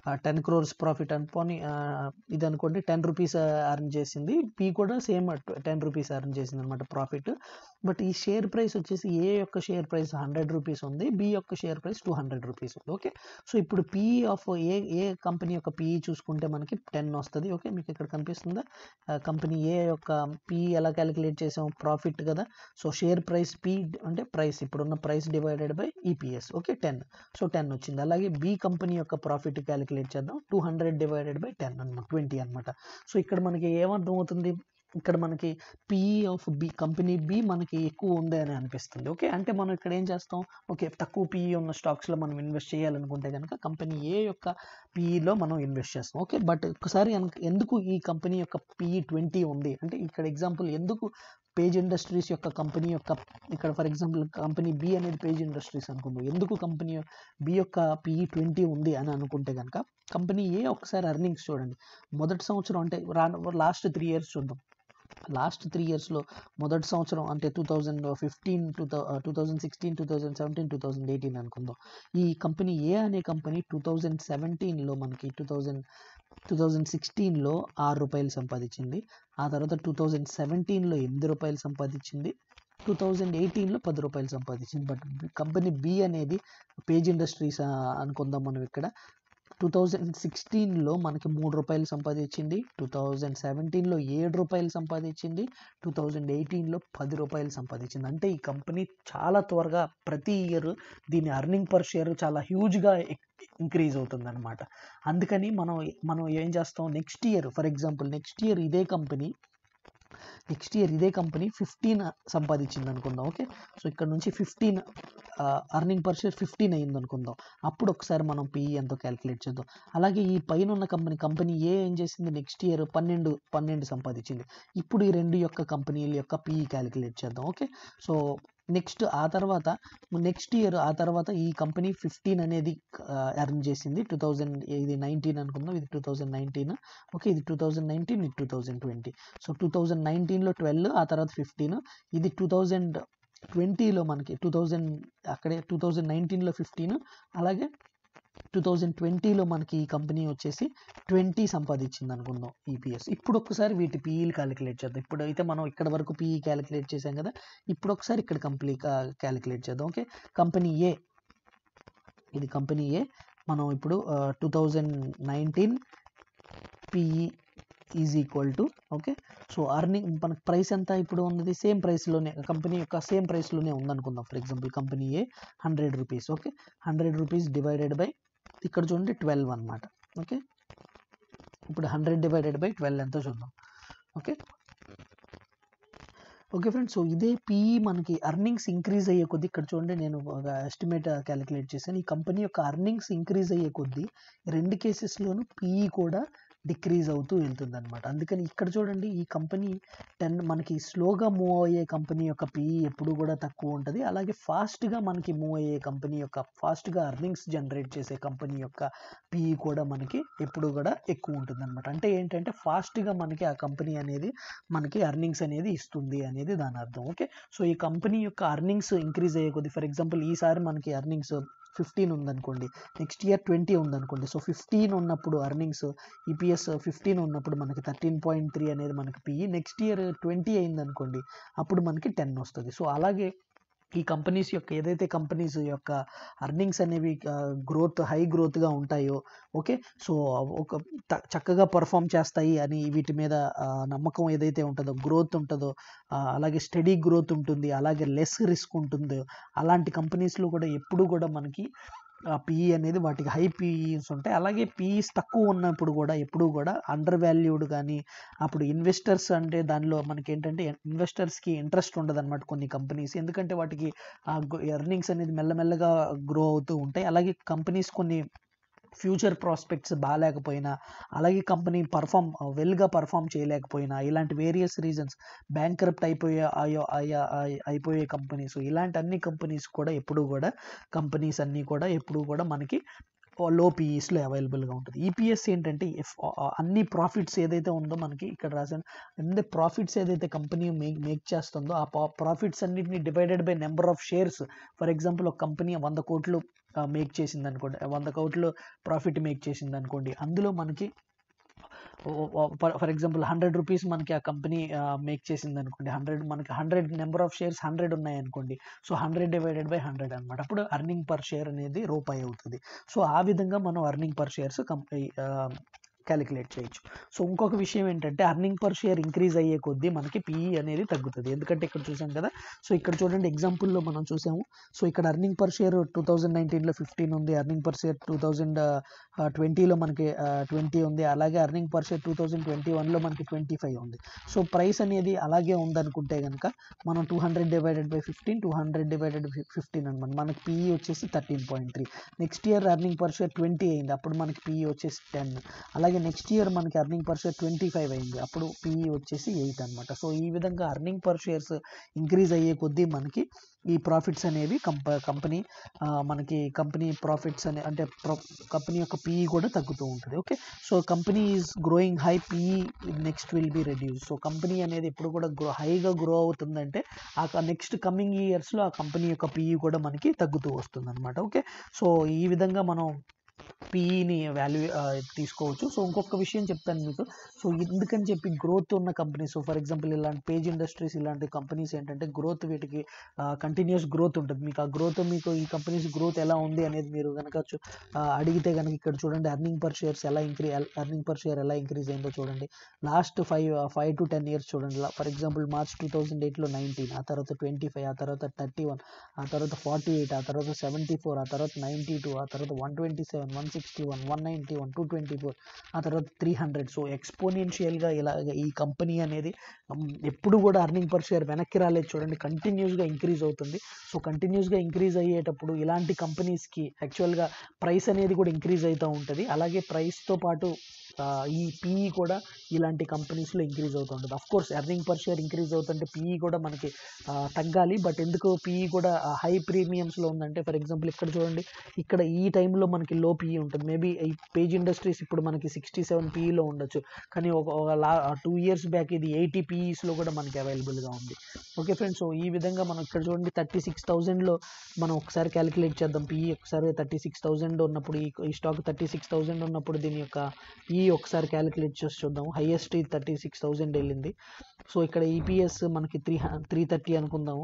టెన్ క్రోర్స్ ప్రాఫిట్ అనుకోని ఆ, ఇది అనుకోండి టెన్ రూపీస్ అర్న్ చేసింది పీ కూడా సేమ్ టెన్ రూపీస్ అర్న్ చేసింది అనమాట ప్రాఫిట్ బట్ ఈ షేర్ ప్రైస్ వచ్చేసి ఏ యొక్క షేర్ ప్రైస్ హండ్రెడ్ రూపీస్ ఉంది బి యొక్క share price two hundred rupees ఉంది ఓకే సో ఇప్పుడు P of A A company యొక్క పీ చూసుకుంటే మనకి టెన్ వస్తుంది ఓకే మీకు ఇక్కడ కనిపిస్తుందా కంపెనీ ఏ యొక్క పీ ఎలా క్యాలిక్యులేట్ చేసాం ప్రాఫిట్ కదా సో షేర్ ప్రైస్ పీ అంటే ప్రైస్ ఇప్పుడున్న price divided by EPS okay ten so ten వచ్చింది అలాగే బి కంపెనీ యొక్క ప్రాఫిట్ క్యాలిక్యులేట్ చేద్దాం two hundred divided by ten అనమాట ట్వంటీ అనమాట సో ఇక్కడ మనకి ఏమర్థం అవుతుంది ఇక్కడ మనకి PE of B company B మనకి ఎక్కువ ఉంది అని అనిపిస్తుంది ఓకే అంటే మనం ఇక్కడ ఏం చేస్తాం ఓకే తక్కువ పిఈ ఉన్న స్టాక్స్లో మనం ఇన్వెస్ట్ చేయాలనుకుంటే కనుక కంపెనీ ఏ యొక్క పిఈలో మనం ఇన్వెస్ట్ చేస్తాం ఓకే బట్ ఒకసారి అన్- ఎందుకు ఈ కంపెనీ యొక్క పిఈ ట్వంటీ ఉంది అంటే ఇక్కడ ఎగ్జాంపుల్ ఎందుకు పేజ్ ఇండస్ట్రీస్ యొక్క కంపెనీ యొక్క ఇక్కడ ఫర్ ఎగ్జాంపుల్ కంపెనీ బి అనేది పేజ్ ఇండస్ట్రీస్ అనుకుందాం ఎందుకు కంపెనీ బి యొక్క పిఈ ట్వంటీ ఉంది అని అనుకుంటే కనుక కంపెనీ ఏ ఒకసారి అర్నింగ్స్ చూడండి మొదటి సంవత్సరం అంటే రా లాస్ట్ త్రీ ఇయర్స్ చూద్దాం లాస్ట్ త్రీ ఇయర్స్లో మొదటి సంవత్సరం అంటే two thousand fifteen two two thousand sixteen two thousand seventeen two thousand eighteen అనుకుందాం ఈ కంపెనీ ఏ అనే కంపెనీ టూ థౌజండ్ సెవెంటీన్లో మనకి టూ థౌజండ్ టూ థౌజండ్ సిక్స్టీన్లో ఆరు రూపాయలు సంపాదించింది ఆ తర్వాత టూ థౌజండ్ సెవెంటీన్లో ఎనిమిది రూపాయలు సంపాదించింది టూ థౌజండ్ ఎయిటీన్లో పది రూపాయలు సంపాదించింది బట్ కంపెనీ బి అనేది పేజ్ ఇండస్ట్రీస్ అనుకుందాం మనం ఇక్కడ టూ థౌజండ్ సిక్స్టీన్లో మనకి మూడు రూపాయలు సంపాదించింది టూ థౌజండ్ సెవెంటీన్లో ఏడు రూపాయలు సంపాదించింది టూ థౌజండ్ ఎయిటీన్లో పది రూపాయలు సంపాదించింది అంటే ఈ కంపెనీ చాలా త్వరగా ప్రతి ఇయర్ దీని అర్నింగ్ పర్ షేర్ చాలా హ్యూజ్గా ఇంక్రీజ్ అవుతుంది అనమాట అందుకని మనం మనం ఏం చేస్తాం next year for example next year ఇదే కంపెనీ నెక్స్ట్ ఇయర్ ఇదే కంపెనీ ఫిఫ్టీన్ సంపాదించింది అనుకుందాం ఓకే సో ఇక్కడ నుంచి fifteen earning per share fifteen అయ్యింది అనుకుందాం అప్పుడు ఒకసారి మనం పిఈ ఎంతో క్యాలిక్యులేట్ చేద్దాం అలాగే ఈ పైన ఉన్న కంపెనీ కంపెనీ ఏ ఏం చేసింది నెక్స్ట్ ఇయర్ పన్నెండు పన్నెండు సంపాదించింది ఇప్పుడు ఈ రెండు యొక్క కంపెనీల యొక్క పిఈ క్యాలిక్యులేట్ చేద్దాం ఓకే సో నెక్స్ట్ ఆ తర్వాత నెక్స్ట్ ఇయర్ ఆ తర్వాత ఈ కంపెనీ ఫిఫ్టీన్ అనేది ఎర్న్ చేసింది టూ థౌజండ్ ఇది నైన్టీన్ అనుకుందాం ఇది టూ థౌజండ్ నైన్టీన్ ఓకే ఇది టూ థౌజండ్ నైన్టీన్ ఇది two thousand twenty so two thousand నైన్టీన్లో ట్వెల్వ్ ఆ తర్వాత ఫిఫ్టీన్ ఇది టూ థౌజండ్ ట్వంటీలో మనకి టూ థౌజండ్ అక్కడే టూ థౌజండ్ నైన్టీన్లో ఫిఫ్టీన్ అలాగే టూ థౌజండ్ ట్వంటీలో మనకి ఈ కంపెనీ వచ్చేసి ట్వంటీ సంపాదించింది అనుకుందాం ఈపీఎస్ ఇప్పుడు ఒకసారి వీటి పీఈలు క్యాలిక్యులేట్ చేద్దాం ఇప్పుడు అయితే మనం ఇక్కడ వరకు పీఈ క్యాలిక్యులేట్ చేసాం కదా ఇప్పుడు ఒకసారి ఇక్కడ కంపెనీ క్యాలిక్యులేట్ చేద్దాం ఓకే కంపెనీ ఏ ఇది కంపెనీ ఏ మనం ఇప్పుడు two thousand nineteen PE is equal to okay so earning మనకి ప్రైస్ ఎంత ఇప్పుడు ఉన్నది సేమ్ ప్రైస్లోనే కంపెనీ యొక్క సేమ్ ప్రైస్లోనే ఉందనుకుందాం for example company A hundred rupees okay hundred rupees divided by ఇక్కడ చూడండి ట్వెల్వ్ అనమాట ఓకే ఇప్పుడు హండ్రెడ్ డివైడెడ్ బై ట్వెల్వ్ ఎంతో చూద్దాం ఓకే ఓకే ఫ్రెండ్స్ సో ఇదే పీఈ మనకి అర్నింగ్స్ ఇంక్రీజ్ అయ్యే కొద్దీ ఇక్కడ చూడండి నేను ఒక ఎస్టిమేట్ క్యాలిక్యులేట్ చేశాను ఈ కంపెనీ యొక్క అర్నింగ్స్ ఇంక్రీజ్ అయ్యే కొద్దీ రెండు కేసెస్లోనూ పీఈ కూడా డిక్రీజ్ అవుతూ వెళ్తుంది అనమాట అందుకని ఇక్కడ చూడండి ఈ కంపెనీ టెన్ మనకి స్లోగా మూవ్ అయ్యే కంపెనీ యొక్క పీఈ ఎప్పుడు కూడా తక్కువ ఉంటుంది అలాగే ఫాస్ట్గా మనకి మూవ్ అయ్యే కంపెనీ యొక్క ఫాస్ట్గా అర్నింగ్స్ జనరేట్ చేసే కంపెనీ యొక్క పీఈ కూడా మనకి ఎప్పుడు కూడా ఎక్కువ ఉంటుంది అనమాట అంటే ఏంటంటే ఫాస్ట్గా మనకి ఆ కంపెనీ అనేది మనకి అర్నింగ్స్ అనేది ఇస్తుంది అనేది దాని అర్థం ఓకే సో ఈ కంపెనీ యొక్క అర్నింగ్స్ ఇంక్రీజ్ అయ్యే కొద్ది ఫర్ ఎగ్జాంపుల్ ఈసారి మనకి అర్నింగ్స్ ఫిఫ్టీన్ ఉందనుకోండి నెక్స్ట్ ఇయర్ ట్వంటీ ఉందనుకోండి సో ఫిఫ్టీన్ ఉన్నప్పుడు అర్నింగ్స్ ఈపీఎస్ ఫిఫ్టీన్ ఉన్నప్పుడు మనకి థర్టీన్ పాయింట్ త్రీ అనేది మనకి పిఈ నెక్స్ట్ ఇయర్ ట్వంటీ అయిందనుకోండి అప్పుడు మనకి టెన్ వస్తుంది సో అలాగే ఈ కంపెనీస్ యొక్క ఏదైతే కంపెనీస్ యొక్క అర్నింగ్స్ అనేవి గ్రోత్ హై గ్రోత్గా ఉంటాయో ఓకే సో ఒక త- చక్కగా పర్ఫామ్ చేస్తాయి అని వీటి మీద ఆ, నమ్మకం ఏదైతే ఉంటుందో గ్రోత్ ఉంటుందో ఆ, అలాగే స్టడీ గ్రోత్ ఉంటుంది అలాగే లెస్ రిస్క్ ఉంటుందో అలాంటి కంపెనీస్లో కూడా ఎప్పుడు కూడా మనకి పిఈ అనేది వాటికి హై పిఈస్ ఉంటాయి అలాగే పిఈస్ తక్కువ ఉన్నప్పుడు కూడా ఎప్పుడు కూడా అండర్ వాల్యూడ్ కానీ అప్పుడు ఇన్వెస్టర్స్ అంటే దానిలో మనకి ఏంటంటే ఇన్వెస్టర్స్కి ఇంట్రెస్ట్ ఉండదు అనమాట కొన్ని కంపెనీస్ ఎందుకంటే వాటికి ఆ ఎర్నింగ్స్ అనేది మెల్లమెల్లగా గ్రో అవుతూ ఉంటాయి అలాగే కంపెనీస్ కొన్ని ఫ్యూచర్ ప్రాస్పెక్ట్స్ బాగాలేకపోయినా అలాగే కంపెనీ పర్ఫామ్ వెల్గా పర్ఫామ్ చేయలేకపోయినా ఇలాంటి వేరియస్ రీజన్స్ బ్యాంక్ అయిపోయే అయ్యో అయ్యా అయ్- అయిపోయే కంపెనీస్ ఇలాంటి అన్ని కంపెనీస్ కూడా ఎప్పుడు కూడా కంపెనీస్ అన్నీ కూడా ఎప్పుడు కూడా మనకి లో పీఈస్లో అవైలబుల్గా ఉంటుంది ఈపీఎస్ ఏంటంటే ఎఫ్ అన్ని ప్రాఫిట్స్ ఏదైతే ఉందో మనకి ఇక్కడ రాసాను అన్ని ప్రాఫిట్స్ ఏదైతే కంపెనీ మేక్ మేక్ చేస్తుందో ఆ ప్రాఫిట్స్ అన్నిటిని divided by number of shares for example ఒక కంపెనీ వంద కోట్లు మేక్ చేసింది అనుకోండి వంద కోట్లు ప్రాఫిట్ మేక్ చేసింది అనుకోండి అందులో మనకి ఫర్ ఎగ్జాంపుల్ హండ్రెడ్ రూపీస్ మనకి ఆ కంపెనీ మేక్ చేసింది అనుకోండి హండ్రెడ్ మనకి hundred number of shares hundred ఉన్నాయి అనుకోండి so hundred divided by hundred అనమాట అప్పుడు అర్నింగ్ పర్ షేర్ అనేది రూపాయి అవుతుంది సో ఆ విధంగా మనం earning per shares company calculate చేయొచ్చు సో ఇంకొక విషయం ఏంటంటే అర్నింగ్ పర్ షేర్ ఇంక్రీజ్ అయ్యే కొద్దీ మనకి పిఈ అనేది తగ్గుతుంది ఎందుకంటే ఇక్కడ చూసాం కదా సో ఇక్కడ చూడండి ఎగ్జాంపుల్లో మనం చూసాము సో ఇక్కడ earning per share two thousand నైన్టీన్లో ఫిఫ్టీన్ ఉంది earning per share two thousand ట్వంటీలో మనకి ట్వంటీ ఉంది అలాగే earning per share two thousand twenty వన్లో మనకి ట్వంటీ ఫైవ్ ఉంది సో ప్రైస్ అనేది అలాగే ఉందనుకుంటే కనుక మనం two hundred divided by fifteen two hundred divided fifteen అనమాట మనకి పిఈ వచ్చేసి thirteen point three next year earning per share twenty అయింది అప్పుడు మనకి పిఈ వచ్చేసి టెన్ అలాగే నెక్స్ట్ ఇయర్ మనకి earning per share twenty five అయింది అప్పుడు పిఈ వచ్చేసి ఎయిట్ అనమాట సో ఈ విధంగా అర్నింగ్ పర్ షేర్స్ ఇంక్రీజ్ అయ్యే కొద్దీ మనకి ఈ ప్రాఫిట్స్ అనేవి కంప కంపెనీ మనకి కంపెనీ ప్రాఫిట్స్ అనే అంటే కంపెనీ యొక్క పిఈ కూడా తగ్గుతూ ఉంటుంది okay so company is growing high PE next will be reduce so company అనేది ఎప్పుడు కూడా గ్రో హైగా గ్రో అవుతుందంటే ఆ నెక్స్ట్ కమింగ్ ఇయర్స్లో ఆ కంపెనీ యొక్క పిఈ కూడా మనకి తగ్గుతూ వస్తుంది అనమాట ఓకే సో ఈ విధంగా మనం పీఈని వాల్యూ తీసుకోవచ్చు సో ఇంకొక విషయం చెప్తాను మీకు సో ఎందుకని చెప్పి గ్రోత్ ఉన్న కంపెనీస్ ఫర్ ఎగ్జాంపుల్ ఇలాంటి పేజ్ ఇండస్ట్రీస్ ఇలాంటి కంపెనీస్ ఏంటంటే గ్రోత్ వీటికి కంటిన్యూస్ గ్రోత్ ఉంటుంది మీకు ఆ గ్రోత్ మీకు ఈ కంపెనీస్ గ్రోత్ ఎలా ఉంది అనేది మీరు కనుక అడిగితే కనుక ఇక్కడ చూడండి అర్నింగ్ పర్ షేర్స్ ఎలా ఇంక్రీ అర్నింగ్ పర్ షేర్ ఎలా ఇంక్రీజ్ అయిందో చూడండి last five five to ten years చూడండి for example March two thousand ఎయిట్లో నైన్టీన్ ఆ తర్వాత ట్వంటీ ఫైవ్ ఆ తర్వాత థర్టీ వన్ ఆ తర్వాత ఫార్టీ ఎయిట్ ఆ తర్వాత సెవెంటీ ఫోర్ ఆ తర్వాత నైంటీ టూ ఆ తర్వాత one twenty seven one sixty one one ninety one two twenty four ఆ తర్వాత త్రీ హండ్రెడ్ సో ఎక్స్పోనెన్షియల్గా ఇలా ఈ కంపెనీ అనేది ఎప్పుడు కూడా అర్నింగ్ పర్ షేర్ వెనక్కి రాలేదు చూడండి కంటిన్యూస్గా ఇంక్రీజ్ అవుతుంది సో కంటిన్యూస్గా ఇంక్రీజ్ అయ్యేటప్పుడు ఇలాంటి కంపెనీస్కి యాక్చువల్గా ప్రైస్ అనేది కూడా ఇంక్రీజ్ అవుతూ ఉంటుంది అలాగే ప్రైస్తో పాటు ఈ పీఈ కూడా ఇలాంటి కంపెనీస్లో ఇంక్రీజ్ అవుతుంటుంది of course earning per share increase అవుతుంటే పీఈ కూడా మనకి తగ్గాలి బట్ ఎందుకు పీఈ కూడా హై ప్రీమియమ్స్లో ఉందంటే ఫర్ ఎగ్జాంపుల్ ఇక్కడ చూడండి ఇక్కడ ఈ టైంలో మనకి లో పీఈ ఉంటుంది మేబీ ఈ పేజ్ ఇండస్ట్రీస్ ఇప్పుడు మనకి సిక్స్టీ సెవెన్ పీఈలో ఉండొచ్చు కానీ ఒక లా టూ ఇయర్స్ బ్యాక్ ఇది ఎయిటీ పీఈస్లో కూడా మనకి అవైలబుల్గా ఉంది ఓకే ఫ్రెండ్స్ సో ఈ విధంగా మనం ఇక్కడ చూడండి థర్టీ సిక్స్ థౌజండ్లో మనం ఒకసారి క్యాలిక్యులేట్ చేద్దాం పీఈ ఒకసారి థర్టీ సిక్స్ థౌజండ్ ఉన్నప్పుడు ఈ స్టాక్ థర్టీ సిక్స్ థౌజండ్ ఉన్నప్పుడు దీని యొక్క ఈ ఒకసారి క్యాలిక్యులేట్ చేసి చూద్దాం హైయెస్ట్ థర్టీ సిక్స్ థౌజండ్ వెళ్ళింది సో ఇక్కడ ఈపీఎస్ మనకి త్రీ త్రీ థర్టీ అనుకుందాము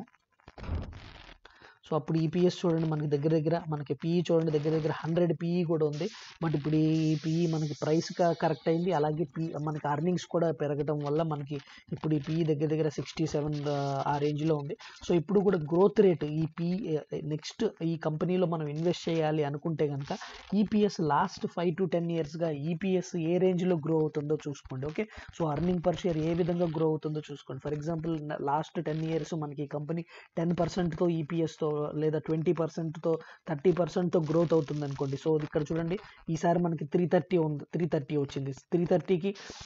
సో అప్పుడు ఈపీఎస్ చూడండి మనకి దగ్గర దగ్గర మనకి పీఈ చూడండి దగ్గర దగ్గర హండ్రెడ్ పీఈ కూడా ఉంది బట్ ఇప్పుడు ఈ పీఈ మనకి ప్రైస్ కరెక్ట్ అయింది అలాగే పీ మనకి అర్నింగ్స్ కూడా పెరగడం వల్ల మనకి ఇప్పుడు ఈ పీఈ దగ్గర దగ్గర సిక్స్టీ సెవెన్ ఆ రేంజ్లో ఉంది సో ఇప్పుడు కూడా గ్రోత్ రేట్ ఈ పీఈ నెక్స్ట్ ఈ కంపెనీలో మనం ఇన్వెస్ట్ చేయాలి అనుకుంటే కనుక EPS last five to ten ఇయర్స్గా ఈపీఎస్ ఏ రేంజ్లో గ్రో అవుతుందో చూసుకోండి okay so earning per share ఏ విధంగా గ్రో అవుతుందో చూసుకోండి for example last ten years మనకి ఈ కంపెనీ టెన్ పర్సెంట్తో ఈపీఎస్తో లేదా ట్వంటీ పర్సెంట్తో థర్టీ పర్సెంట్తో గ్రోత్ అవుతుంది అనుకోండి సో ఇక్కడ చూడండి ఈసారి మనకి త్రీ థర్టీ ఉంది త్రీ థర్టీ వచ్చింది త్రీ థర్టీకి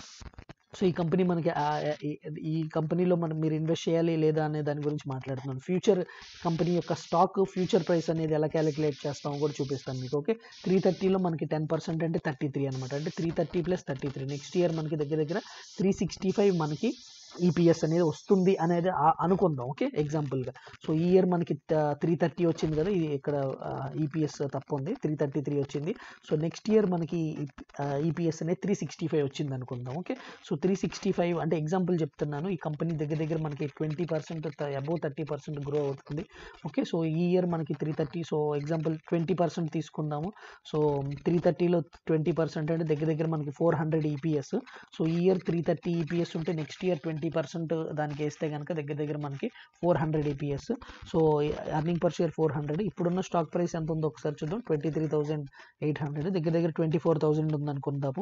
సో ఈ కంపెనీ మనకి ఈ కంపెనీలో మనం మీరు ఇన్వెస్ట్ చేయాలి లేదా అనే దాని గురించి మాట్లాడుతున్నాను ఫ్యూచర్ కంపెనీ యొక్క స్టాక్ ఫ్యూచర్ ప్రైస్ అనేది ఎలా క్యాలిక్యులేట్ చేస్తామో కూడా చూపిస్తాను మీకు ఓకే త్రీ థర్టీలో మనకి టెన్ పర్సెంట్ అంటే థర్టీ త్రీ అనమాట అంటే three thirty plus thirty three next year మనకి దగ్గర దగ్గర త్రీ సిక్స్టీ ఫైవ్ మనకి ఈపీఎస్ అనేది వస్తుంది అనేది అనుకుందాం ఓకే ఎగ్జాంపుల్గా సో ఈ ఇయర్ మనకి త్రీ థర్టీ వచ్చింది కదా ఇది ఇక్కడ ఈపీఎస్ తప్పు ఉంది త్రీ థర్టీ త్రీ వచ్చింది సో నెక్స్ట్ ఇయర్ మనకి ఈపీఎస్ అనేది త్రీ సిక్స్టీ ఫైవ్ వచ్చింది అనుకుందాం okay so three sixty five అంటే ఎగ్జాంపుల్ చెప్తున్నాను ఈ కంపెనీ దగ్గర దగ్గర మనకి twenty percent above thirty percent grow అవుతుంది ఓకే సో ఈ ఇయర్ మనకి three thirty so example twenty percent తీసుకుందాము సో త్రీ థర్టీలో ట్వంటీ పర్సెంట్ అంటే దగ్గర దగ్గర మనకి ఫోర్ హండ్రెడ్ ఈపీఎస్ సో ఈ ఇయర్ త్రీ థర్టీ ఈపీఎస్ ఉంటే నెక్స్ట్ ఇయర్ ట్వంటీ పర్సెంట్ దానికి వేస్తే కనుక దగ్గర దగ్గర మనకి four hundred EPS so earning per share four hundred ఇప్పుడున్న స్టాక్ ప్రైస్ ఎంత ఉందో ఒకసారి చూద్దాం twenty three thousand eight hundred దగ్గర దగ్గర ట్వంటీ ఫోర్ థౌసండ్ ఉంది అనుకుందాము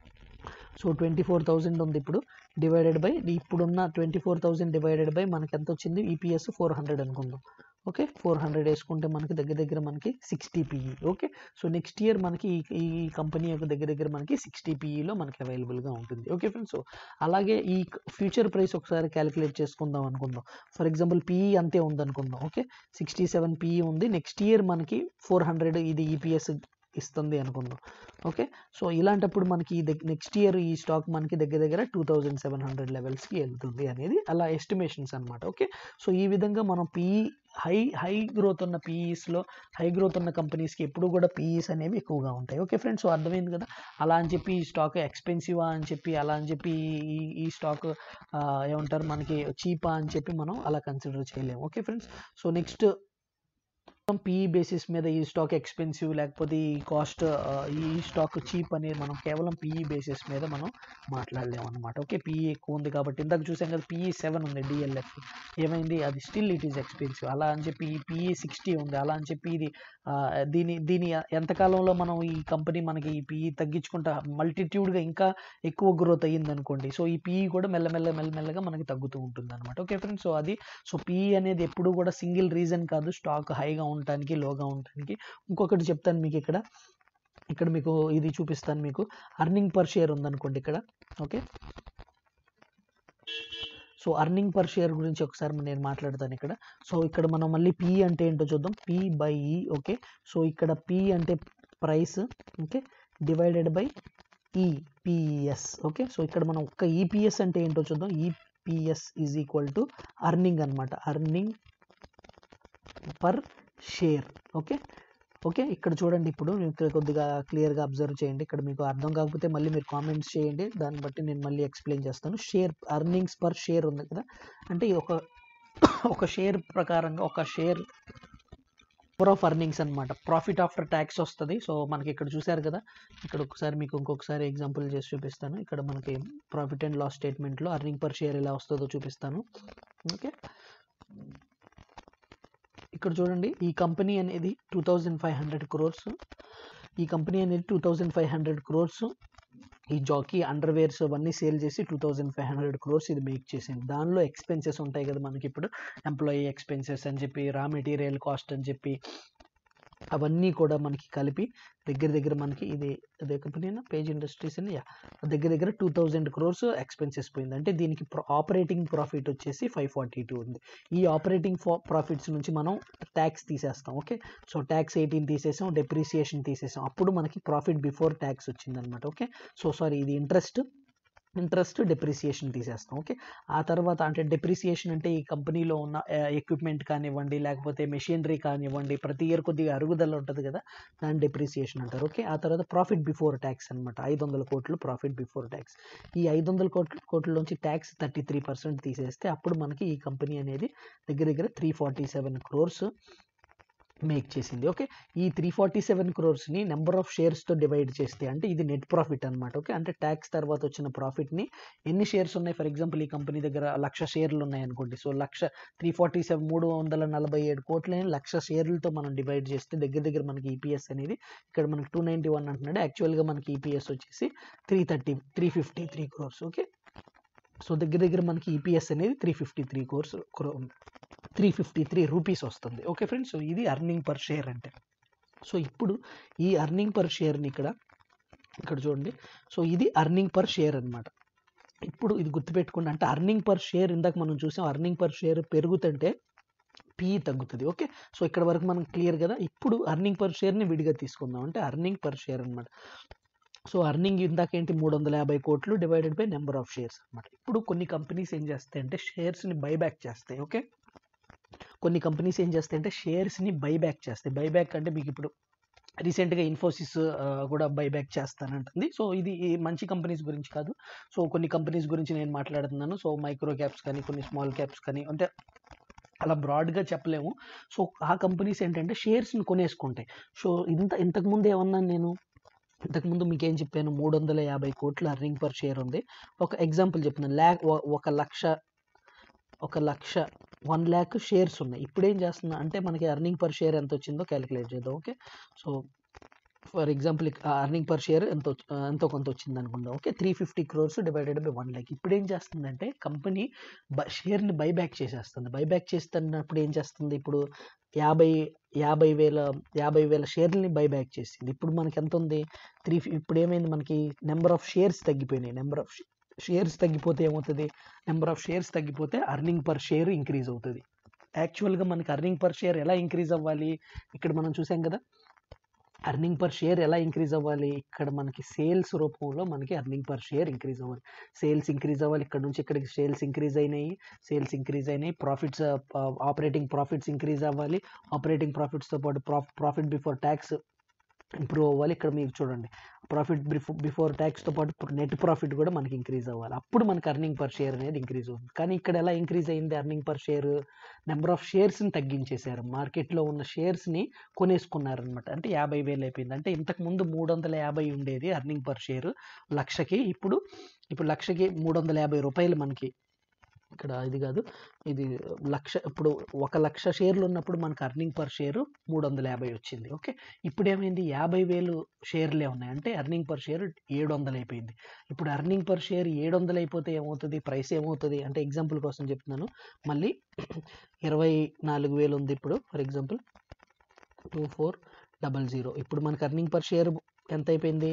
సో ట్వంటీ ఫోర్ థౌజండ్ ఉంది ఇప్పుడు డివైడెడ్ బై ఇప్పుడున్న twenty four thousand divided by మనకి ఎంత వచ్చింది ఈపీఎస్ ఫోర్ హండ్రెడ్ అనుకుందాం ఓకే ఫోర్ హండ్రెడ్ వేసుకుంటే మనకి దగ్గర దగ్గర మనకి sixty PE okay so next year మనకి ఈ ఈ కంపెనీ యొక్క దగ్గర దగ్గర మనకి సిక్స్టీ పీఈలో మనకి అవైలబుల్గా ఉంటుంది ఓకే ఫ్రెండ్స్ సో అలాగే ఈ ఫ్యూచర్ ప్రైస్ ఒకసారి క్యాలిక్యులేట్ చేసుకుందాం అనుకుందాం ఫర్ ఎగ్జాంపుల్ పీఈ అంతే ఉంది అనుకుందాం ఓకే సిక్స్టీ సెవెన్ పీఈ ఉంది నెక్స్ట్ ఇయర్ మనకి ఫోర్ హండ్రెడ్ ఇది ఈపీఎస్ ఇస్తుంది అనుకుందాం ఓకే సో ఇలాంటప్పుడు మనకి నెక్స్ట్ ఇయర్ ఈ స్టాక్ మనకి దగ్గర దగ్గర టూ థౌజండ్ సెవెన్ హండ్రెడ్ లెవెల్స్కి వెళ్తుంది అనేది అలా ఎస్టిమేషన్స్ అనమాట ఓకే సో ఈ విధంగా మనం పీఈ హై హై గ్రోత్ ఉన్న పీఈస్లో హై గ్రోత్ ఉన్న కంపెనీస్కి ఎప్పుడు కూడా పీఈస్ అనేవి ఎక్కువగా ఉంటాయి ఓకే ఫ్రెండ్స్ సో అర్థమైంది కదా అలా అని చెప్పి ఈ స్టాక్ ఎక్స్పెన్సివా అని చెప్పి అలా అని చెప్పి ఈ ఈ స్టాక్ ఏమంటారు మనకి చీపా అని చెప్పి మనం అలా కన్సిడర్ చేయలేము okay friends so next PE basis మీద ఈ స్టాక్ ఎక్స్పెన్సివ్ లేకపోతే ఈ కాస్ట్ ఈ స్టాక్ చీప్ అనేది మనం కేవలం పీఈ బేసిస్ మీద మనం మాట్లాడలేము అనమాట ఓకే పీఈ ఎక్కువ ఉంది కాబట్టి ఇందాక చూసాం కదా పీఈ సెవెన్ ఉంది డిఎల్ఎఫ్ ఏమైంది అది స్టిల్ ఇట్ ఈస్ ఎక్స్పెన్సివ్ అలా అని చెప్పి ఈ పీఈ సిక్స్టీ ఉంది అలా అని చెప్పి ఇది ఆ, దీని దీని ఎంతకాలంలో మనం ఈ కంపెనీ మనకి ఈ పీఈ తగ్గించుకుంటా మల్టిట్యూడ్గా ఇంకా ఎక్కువ గ్రోత్ అయ్యింది అనుకోండి సో ఈ పీఈ కూడా మెల్లమెల్ల మెల్లమెల్లగా మనకి తగ్గుతూ ఉంటుంది అనమాట ఓకే ఫ్రెండ్స్ సో అది సో పీఈ అనేది ఎప్పుడు కూడా సింగిల్ రీజన్ కాదు స్టాక్ హైగా ఉండటానికి లోగా ఉండటానికి ఇంకొకటి చెప్తాను మీకు ఇక్కడ ఇక్కడ మీకు ఇది చూపిస్తాను మీకు అర్నింగ్ పర్ షేర్ ఉందనుకోండి ఇక్కడ okay so earning per share గురించి ఒకసారి నేను మాట్లాడతాను ఇక్కడ సో ఇక్కడ మనం మళ్ళీ పి అంటే ఏంటో చూద్దాం P by E okay so ఇక్కడ పి అంటే price okay divided by EPS okay so ఇక్కడ మనం ఒక్క ఈపీఎస్ అంటే ఏంటో చూద్దాం EPS is equal to earning అనమాట earning per share okay okay ఇక్కడ చూడండి ఇప్పుడు మీరు ఇక్కడ కొద్దిగా క్లియర్గా అబ్జర్వ్ చేయండి ఇక్కడ మీకు అర్థం కాకపోతే మళ్ళీ మీరు కామెంట్స్ చేయండి దాన్ని బట్టి నేను మళ్ళీ ఎక్స్ప్లెయిన్ చేస్తాను షేర్ అర్నింగ్స్ పర్ షేర్ ఉంది కదా అంటే ఇది ఒక ఒక షేర్ ప్రకారంగా ఒక షేర్ నెంబర్ ఆఫ్ అర్నింగ్స్ అనమాట ప్రాఫిట్ ఆఫ్టర్ ట్యాక్స్ వస్తుంది సో మనకి ఇక్కడ చూసారు కదా ఇక్కడ ఒకసారి మీకు ఇంకొకసారి ఎగ్జాంపుల్ చేసి చూపిస్తాను ఇక్కడ మనకి ప్రాఫిట్ అండ్ లాస్ స్టేట్మెంట్లో అర్నింగ్ పర్ షేర్ ఎలా వస్తుందో చూపిస్తాను ఓకే ఇక్కడ చూడండి ఈ కంపెనీ అనేది two thousand five hundred crores ఈ కంపెనీ అనేది two thousand five hundred crores ఈ జాకీ అండర్వేర్స్ అవన్నీ సేల్ చేసి two thousand five hundred crores ఇది మేక్ చేసింది దానిలో ఎక్స్పెన్సెస్ ఉంటాయి కదా మనకి ఇప్పుడు ఎంప్లాయీ ఎక్స్పెన్సెస్ అని చెప్పి రా మెటీరియల్ కాస్ట్ అని చెప్పి అవన్నీ కూడా మనకి కలిపి దగ్గర దగ్గర మనకి ఇది అదే కంపెనీనా పేజ్ ఇండస్ట్రీస్ అని యా దగ్గర దగ్గర టూ థౌజండ్ క్రోర్స్ ఎక్స్పెన్సెస్ పోయింది అంటే దీనికి ఆపరేటింగ్ ప్రాఫిట్ వచ్చేసి ఫైవ్ ఫార్టీ టూ ఉంది ఈ ఆపరేటింగ్ ప్రాఫిట్స్ నుంచి మనం ట్యాక్స్ తీసేస్తాం ఓకే సో ట్యాక్స్ ఎయిటీన్ తీసేసాం డెప్రిసియేషన్ తీసేసాం అప్పుడు మనకి ప్రాఫిట్ బిఫోర్ ట్యాక్స్ వచ్చిందనమాట ఓకే సో సారీ ఇది ఇంట్రెస్ట్ ఇంట్రెస్ట్ డెప్రిసియేషన్ తీసేస్తాం ఓకే ఆ తర్వాత అంటే డెప్రిసియేషన్ అంటే ఈ కంపెనీలో ఉన్న ఎక్విప్మెంట్ కానివ్వండి లేకపోతే మెషినరీ కానివ్వండి ప్రతి ఇయర్ కొద్దిగా అరుగుదల ఉంటుంది కదా దాన్ని డెప్రిసియేషన్ అంటారు ఓకే ఆ తర్వాత ప్రాఫిట్ బిఫోర్ ట్యాక్స్ అనమాట ఐదు వందల కోట్లు ప్రాఫిట్ బిఫోర్ ట్యాక్స్ ఈ ఐదు వందల కోట్ల కోట్లలోంచి ట్యాక్స్ థర్టీ త్రీ పర్సెంట్ తీసేస్తే అప్పుడు మనకి ఈ కంపెనీ అనేది దగ్గర దగ్గర three forty seven crores make చేసింది ఓకే ఈ త్రీ ఫార్టీ సెవెన్ క్రోర్స్ని నెంబర్ ఆఫ్ షేర్స్తో డివైడ్ చేస్తే అంటే ఇది నెట్ ప్రాఫిట్ అనమాట ఓకే అంటే ట్యాక్స్ తర్వాత వచ్చిన ప్రాఫిట్ని ఎన్ని షేర్స్ ఉన్నాయి ఫర్ ఎగ్జాంపుల్ ఈ కంపెనీ దగ్గర లక్ష షేర్లు ఉన్నాయి అనుకోండి so lakh three forty seven మూడు వందల నలభై ఏడు కోట్లని లక్ష షేర్లతో మనం డివైడ్ చేస్తే దగ్గర దగ్గర మనకి ఈపీఎస్ అనేది ఇక్కడ మనకి టూ నైంటీ వన్ అంటున్నాడు యాక్చువల్గా మనకి ఈపీఎస్ వచ్చేసి three thirty three fifty three crores okay so దగ్గర దగ్గర మనకి ఈపీఎస్ అనేది three fifty three crores three fifty three rupees వస్తుంది ఓకే ఫ్రెండ్స్ సో ఇది అర్నింగ్ పర్ షేర్ అంటే సో ఇప్పుడు ఈ అర్నింగ్ పర్ షేర్ని ఇక్కడ ఇక్కడ చూడండి సో ఇది అర్నింగ్ పర్ షేర్ అనమాట ఇప్పుడు ఇది గుర్తుపెట్టుకోండి అంటే అర్నింగ్ పర్ షేర్ ఇందాక మనం చూసాం అర్నింగ్ పర్ షేర్ పెరుగుతుంటే పీ తగ్గుతుంది ఓకే సో ఇక్కడ వరకు మనం క్లియర్ కదా ఇప్పుడు అర్నింగ్ పర్ షేర్ని విడిగా తీసుకుందాం అంటే అర్నింగ్ పర్ షేర్ అనమాట సో అర్నింగ్ ఇందాకేంటి మూడు వందల యాభై కోట్లు divided by number of shares అనమాట ఇప్పుడు కొన్ని కంపెనీస్ ఏం చేస్తాయి అంటే షేర్స్ని బైబ్యాక్ చేస్తాయి ఓకే కొన్ని కంపెనీస్ ఏం చేస్తాయి అంటే షేర్స్ని బైబ్యాక్ చేస్తాయి బైబ్యాక్ అంటే మీకు ఇప్పుడు రీసెంట్గా ఇన్ఫోసిస్ కూడా బైబ్యాక్ చేస్తానంటుంది సో ఇది ఈ మంచి కంపెనీస్ గురించి కాదు సో కొన్ని కంపెనీస్ గురించి నేను మాట్లాడుతున్నాను సో మైక్రో క్యాప్స్ కానీ కొన్ని స్మాల్ క్యాప్స్ కానీ అంటే అలా బ్రాడ్గా చెప్పలేము సో ఆ కంపెనీస్ ఏంటంటే షేర్స్ని కొనేసుకుంటాయి సో ఇంత ఇంతకుముందు ఏమన్నాను నేను ఇంతకుముందు మీకు ఏం చెప్పాను మూడు వందల యాభై కోట్ల అర్నింగ్ పర్ షేర్ ఉంది ఒక ఎగ్జాంపుల్ చెప్తున్నాను ల్యాక్ ఒక లక్ష ఒక లక్ష వన్ ల్యాక్ షేర్స్ ఉన్నాయి ఇప్పుడు ఏం చేస్తున్నా అంటే మనకి అర్నింగ్ పర్ షేర్ ఎంత వచ్చిందో క్యాలిక్యులేట్ చేద్దాం okay so for example earning per share ఎంత వచ్చి- ఆ, ఎంతో కొంత వచ్చింది అనుకుందాం okay three fifty crores divided by one lakh ఇప్పుడు ఏం చేస్తుందంటే కంపెనీ బ షేర్ని బైబ్యాక్ చేసేస్తుంది బైబ్యాక్ చేస్తున్నప్పుడు ఏం చేస్తుంది ఇప్పుడు యాభై యాభై వేల యాభై వేల షేర్లని బైబ్యాక్ చేసింది ఇప్పుడు మనకి ఎంత ఉంది త్రీ ఇప్పుడు ఏమైంది మనకి నెంబర్ ఆఫ్ షేర్స్ తగ్గిపోయినాయి నెంబర్ ఆఫ్ షేర్స్ తగ్గిపోతే ఏమవుతుంది నెంబర్ ఆఫ్ షేర్స్ తగ్గిపోతే అర్నింగ్ పర్ షేర్ ఇంక్రీజ్ అవుతుంది యాక్చువల్గా మనకి అర్నింగ్ పర్ షేర్ ఎలా ఇంక్రీజ్ అవ్వాలి ఇక్కడ మనం చూసాం కదా ఎర్నింగ్ పర్ షేర్ ఎలా ఇంక్రీజ్ అవ్వాలి ఇక్కడ మనకి సేల్స్ రూపంలో మనకి ఎర్నింగ్ పర్ షేర్ ఇంక్రీజ్ అవ్వాలి సేల్స్ ఇంక్రీజ్ అవ్వాలి ఇక్కడ నుంచి ఇక్కడికి సేల్స్ ఇంక్రీజ్ అయినాయి సేల్స్ ఇంక్రీజ్ అయినాయి ప్రాఫిట్స్ ఆపరేటింగ్ ప్రాఫిట్స్ ఇంక్రీజ్ అవ్వాలి ఆపరేటింగ్ ప్రాఫిట్స్తో పాటు ప్రాఫిట్ బిఫోర్ ట్యాక్స్ ఇంప్రూవ్ అవ్వాలి ఇక్కడ మీకు చూడండి ప్రాఫిట్ బిఫోర్ బిఫోర్ ట్యాక్స్తో పాటు నెట్ ప్రాఫిట్ కూడా మనకి ఇంక్రీజ్ అవ్వాలి అప్పుడు మనకి అర్నింగ్ పర్ షేర్ అనేది ఇంక్రీజ్ అవుతుంది కానీ ఇక్కడ ఎలా ఇంక్రీజ్ అయింది earning per share number of షేర్స్ని తగ్గించేశారు మార్కెట్లో ఉన్న షేర్స్ని కొనేసుకున్నారనమాట అంటే యాభై వేలు అయిపోయింది అంటే ఇంతకు ముందు మూడు వందల యాభై ఉండేది అర్నింగ్ పర్ షేర్ లక్షకి ఇప్పుడు ఇప్పుడు లక్షకి మూడు వందల యాభై రూపాయలు మనకి ఇక్కడ ఇది కాదు ఇది లక్ష ఇప్పుడు ఒక లక్ష షేర్లు ఉన్నప్పుడు మనకు అర్నింగ్ పర్ షేర్ మూడు వందల యాభై వచ్చింది ఓకే ఇప్పుడు ఏమైంది యాభై వేలు షేర్లే ఉన్నాయి అంటే అర్నింగ్ పర్ షేర్ ఏడు వందలు అయిపోయింది ఇప్పుడు అర్నింగ్ పర్ షేర్ ఏడు వందలు అయిపోతే ఏమవుతుంది ప్రైస్ ఏమవుతుంది అంటే ఎగ్జాంపుల్ కోసం చెప్తున్నాను మళ్ళీ ఇరవై నాలుగు వేలు ఉంది ఇప్పుడు for example two four double zero ఇప్పుడు మనకి అర్నింగ్ పర్ షేర్ ఎంత అయిపోయింది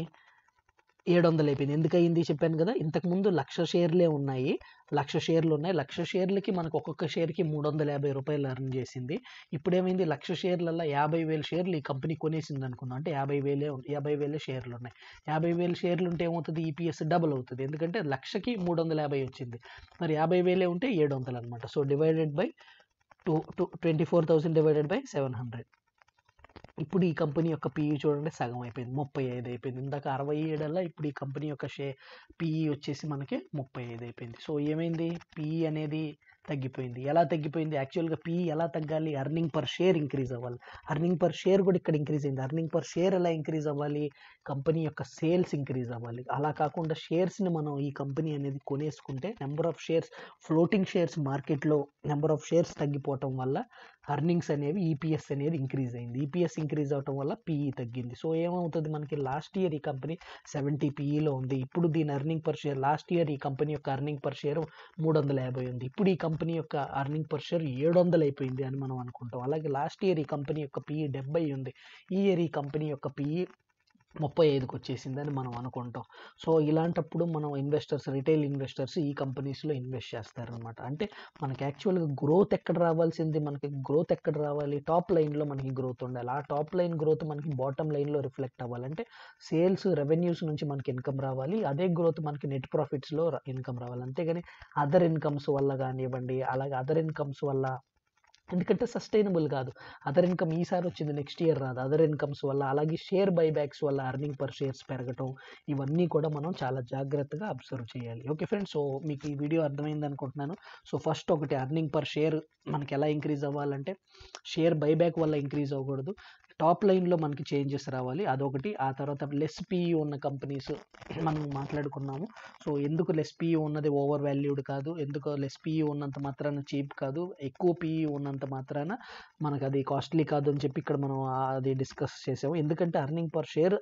ఏడు వందలు అయిపోయింది ఎందుకు అయింది చెప్పాను కదా ఇంతకుముందు లక్ష షేర్లే ఉన్నాయి లక్ష షేర్లు ఉన్నాయి లక్ష షేర్లకి మనకు ఒక్కొక్క షేర్కి మూడు వందల యాభై రూపాయలు అర్న్ చేసింది ఇప్పుడు ఏమైంది లక్ష షేర్లలో యాభై వేల షేర్లు ఈ కంపెనీ కొనేసింది అనుకుందాం అంటే యాభై వేలే ఉం- యాభై వేలే షేర్లు ఉన్నాయి యాభై వేల షేర్లు ఉంటే ఏమవుతుంది ఈపీఎస్ డబుల్ అవుతుంది ఎందుకంటే లక్షకి మూడు వందల యాభై వచ్చింది మరి యాభై వేలే ఉంటే ఏడు వందలు అనమాట so divided by two two twenty four thousand divided by seven hundred ఇప్పుడు ఈ కంపెనీ యొక్క పిఈ చూడండి సగం అయిపోయింది ముప్పై ఐదు అయిపోయింది ఇందాక అరవై ఏడల్లా ఇప్పుడు ఈ కంపెనీ యొక్క షే పిఈ వచ్చేసి మనకి ముప్పై ఐదు అయిపోయింది సో ఏమైంది పిఈ అనేది తగ్గిపోయింది ఎలా తగ్గిపోయింది యాక్చువల్గా పిఈ ఎలా తగ్గాలి అర్నింగ్ పర్ షేర్ ఇంక్రీజ్ అవ్వాలి అర్నింగ్ పర్ షేర్ కూడా ఇక్కడ ఇంక్రీజ్ అయింది అర్నింగ్ పర్ షేర్ ఎలా ఇంక్రీజ్ అవ్వాలి కంపెనీ యొక్క సేల్స్ ఇంక్రీజ్ అవ్వాలి అలా కాకుండా షేర్స్ని మనం ఈ కంపెనీ అనేది కొనేసుకుంటే number of shares floating shares మార్కెట్లో నెంబర్ ఆఫ్ షేర్స్ తగ్గిపోవటం వల్ల అర్నింగ్స్ అనేవి ఈపీఎస్ అనేది ఇంక్రీజ్ అయింది ఈపీఎస్ ఇంక్రీజ్ అవటం వల్ల పీఈ తగ్గింది సో ఏమవుతుంది మనకి లాస్ట్ ఇయర్ ఈ కంపెనీ సెవెంటీ పీఈలో ఉంది ఇప్పుడు దీని earning per share last year ఈ కంపెనీ యొక్క అర్నింగ్ పర్ షేర్ మూడు వందల యాభై ఉంది ఇప్పుడు ఈ కంపెనీ యొక్క అర్నింగ్ పర్ షేర్ ఏడు వందలు అయిపోయింది అని మనం అనుకుంటాం అలాగే లాస్ట్ ఇయర్ ఈ కంపెనీ యొక్క పీఈ డెబ్బై ఉంది ఈ ఇయర్ ఈ కంపెనీ యొక్క పీఈ ముప్పై ఐదుకి వచ్చేసిందని మనం అనుకుంటాం సో ఇలాంటప్పుడు మనం ఇన్వెస్టర్స్ రిటైల్ ఇన్వెస్టర్స్ ఈ కంపెనీస్లో ఇన్వెస్ట్ చేస్తారనమాట అంటే మనకి యాక్చువల్గా గ్రోత్ ఎక్కడ రావాల్సింది మనకి గ్రోత్ ఎక్కడ రావాలి టాప్ లైన్లో మనకి గ్రోత్ ఉండాలి ఆ టాప్ లైన్ గ్రోత్ మనకి బాటమ్ లైన్లో రిఫ్లెక్ట్ అవ్వాలి అంటే సేల్స్ రెవెన్యూస్ నుంచి మనకి ఇన్కమ్ రావాలి అదే గ్రోత్ మనకి నెట్ ప్రాఫిట్స్లో ఇన్కమ్ రావాలి అంతేగాని అదర్ ఇన్కమ్స్ వల్ల కానివ్వండి అలాగే అదర్ ఇన్కమ్స్ వల్ల ఎందుకంటే సస్టైనబుల్ కాదు అదర్ ఇన్కమ్ ఈసారి వచ్చింది నెక్స్ట్ ఇయర్ రాదు అదర్ ఇన్కమ్స్ వల్ల అలాగే షేర్ బైబ్యాక్స్ వల్ల అర్నింగ్ పర్ షేర్స్ పెరగటం ఇవన్నీ కూడా మనం చాలా జాగ్రత్తగా అబ్జర్వ్ చేయాలి ఓకే ఫ్రెండ్స్ సో మీకు ఈ వీడియో అర్థమైంది అనుకుంటున్నాను సో ఫస్ట్ ఒకటి అర్నింగ్ పర్ షేర్ మనకి ఎలా ఇంక్రీజ్ అవ్వాలంటే షేర్ బైబ్యాక్ వల్ల ఇంక్రీజ్ అవ్వకూడదు టాప్ లైన్లో మనకి చేంజెస్ రావాలి అదొకటి ఆ తర్వాత లెస్ పీఈ ఉన్న కంపెనీస్ మనం మాట్లాడుకున్నాము సో ఎందుకు లెస్ పీఈ ఉన్నది ఓవర్ వాల్యూడ్ కాదు ఎందుకు లెస్ పీఈ ఉన్నంత మాత్రాన చీప్ కాదు ఎక్కువ పీఈ ఉన్నంత మాత్రాన మనకు అది కాస్ట్లీ కాదు అని చెప్పి ఇక్కడ మనం ఆ- అది డిస్కస్ చేసాము ఎందుకంటే అర్నింగ్ పర్ షేర్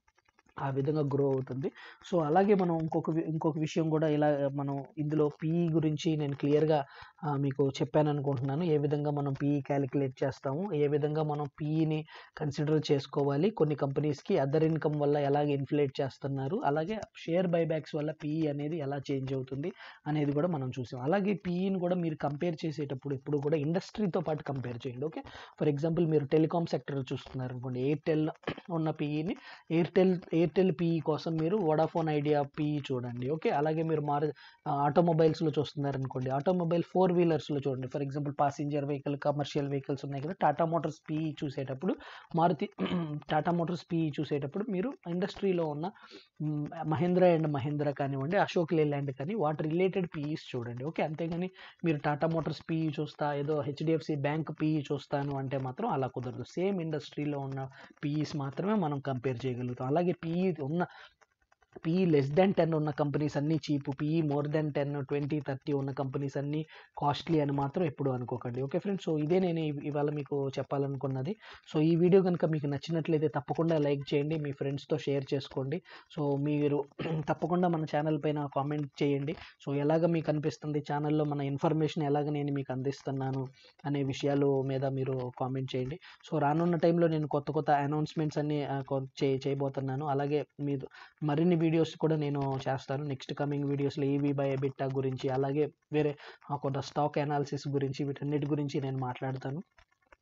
ఆ విధంగా గ్రో అవుతుంది సో అలాగే మనం ఇంకొక వి- ఇంకొక విషయం కూడా ఇలా మనం ఇందులో పీఈ గురించి నేను క్లియర్గా మీకు చెప్పాను అనుకుంటున్నాను ఏ విధంగా మనం పీఈ క్యాలిక్యులేట్ చేస్తాము ఏ విధంగా మనం పీఈని కన్సిడర్ చేసుకోవాలి కొన్ని కంపెనీస్కి అదర్ ఇన్కమ్ వల్ల ఎలాగ ఇన్ఫ్లేట్ చేస్తున్నారు అలాగే షేర్ బైబ్యాక్స్ వల్ల పీఈ అనేది ఎలా చేంజ్ అవుతుంది అనేది కూడా మనం చూసాం అలాగే పీఈని కూడా మీరు కంపేర్ చేసేటప్పుడు ఎప్పుడు కూడా ఇండస్ట్రీతో పాటు కంపేర్ చేయండి ఓకే ఫర్ ఎగ్జాంపుల్ మీరు టెలికామ్ సెక్టర్ చూస్తున్నారు అనుకోండి ఎయిర్టెల్ ఉన్న పీఈని ఎయిర్టెల్ ఎయిర్టెల్ పీఈ కోసం మీరు వడాఫోన్ ఐడియా పీఈ చూడండి ఓకే అలాగే మీరు మారు ఆటోమొబైల్స్లో చూస్తున్నారు అనుకోండి ఆటోమొబైల్ ఫోర్ వీలర్స్లో చూడండి for example passenger vehicle commercial vehicles ఉన్నాయి కదా టాటా మోటార్స్ పీఈ చూసేటప్పుడు మారుతి టాటా మోటార్స్ పీఈ చూసేటప్పుడు మీరు ఇండస్ట్రీలో ఉన్న మ్, మహేంద్ర అండ్ మహేంద్ర కానివ్వండి అశోక్ లేలాండ్ కానీ వాటి రిలేటెడ్ పీఈస్ చూడండి ఓకే అంతేగాని మీరు టాటా మోటార్స్ పీఈ చూస్తా ఏదో హెచ్డిఎఫ్సి బ్యాంక్ పీఈ చూస్తాను అంటే మాత్రం అలా కుదరదు సేమ్ ఇండస్ట్రీలో ఉన్న పీఈస్ మాత్రమే మనం కంపేర్ చేయగలుగుతాం అలాగే పీఈ ఉన్న పీఈ లెస్ దెన్ టెన్ ఉన్న కంపెనీస్ అన్నీ cheap PE more than ten twenty thirty ఉన్న కంపెనీస్ అన్నీ కాస్ట్లీ అని మాత్రం ఎప్పుడు అనుకోకండి ఓకే ఫ్రెండ్స్ సో ఇదే నేను ఇ- ఇవాళ మీకు చెప్పాలనుకున్నది సో ఈ వీడియో కనుక మీకు నచ్చినట్లయితే తప్పకుండా లైక్ చేయండి మీ ఫ్రెండ్స్తో షేర్ చేసుకోండి సో మీరు తప్పకుండా మన ఛానల్ పైన కామెంట్ చేయండి సో ఎలాగ మీకు అనిపిస్తుంది ఛానల్లో మన ఇన్ఫర్మేషన్ ఎలాగ నేను మీకు అందిస్తున్నాను అనే విషయాలు మీద మీరు కామెంట్ చేయండి సో రానున్న టైంలో నేను కొత్త కొత్త అనౌన్స్మెంట్స్ అన్ని ఆ, కొ- చే చేయబోతున్నాను అలాగే మీరు మరిన్ని వీడియోస్ కూడా నేను చేస్తాను నెక్స్ట్ కమింగ్ వీడియోస్లో ఈవీ బై బిట్టా గురించి అలాగే వేరే ఆ, కొంత స్టాక్ అనాలిసిస్ గురించి వీటన్నిటి గురించి నేను మాట్లాడతాను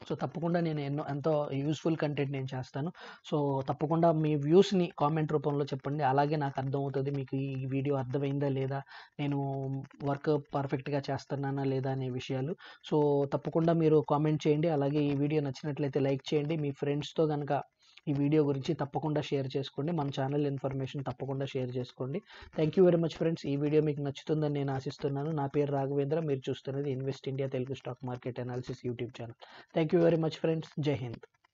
సో తప్పకుండా నేను ఎన్నో ఎంతో యూస్ఫుల్ కంటెంట్ నేను చేస్తాను సో తప్పకుండా మీ వ్యూస్ని కామెంట్ రూపంలో చెప్పండి అలాగే నాకు అర్థమవుతుంది మీకు ఈ వీడియో అర్థమైందా లేదా నేను వర్క్ పర్ఫెక్ట్గా చేస్తున్నానా లేదా అనే విషయాలు సో తప్పకుండా మీరు కామెంట్ చేయండి అలాగే ఈ వీడియో నచ్చినట్లయితే లైక్ చేయండి మీ ఫ్రెండ్స్తో కనుక ఈ వీడియో గురించి తప్పకుండా షేర్ చేసుకోండి మన ఛానల్ ఇన్ఫర్మేషన్ తప్పకుండా షేర్ చేసుకోండి thank you very much friends ఈ వీడియో మీకు నచ్చుతుందని నేను ఆశిస్తున్నాను నా పేరు రాఘవేంద్ర మీరు చూస్తున్నది invest India Telugu stock market analysis YouTube channel thank you very much friends జై హింద్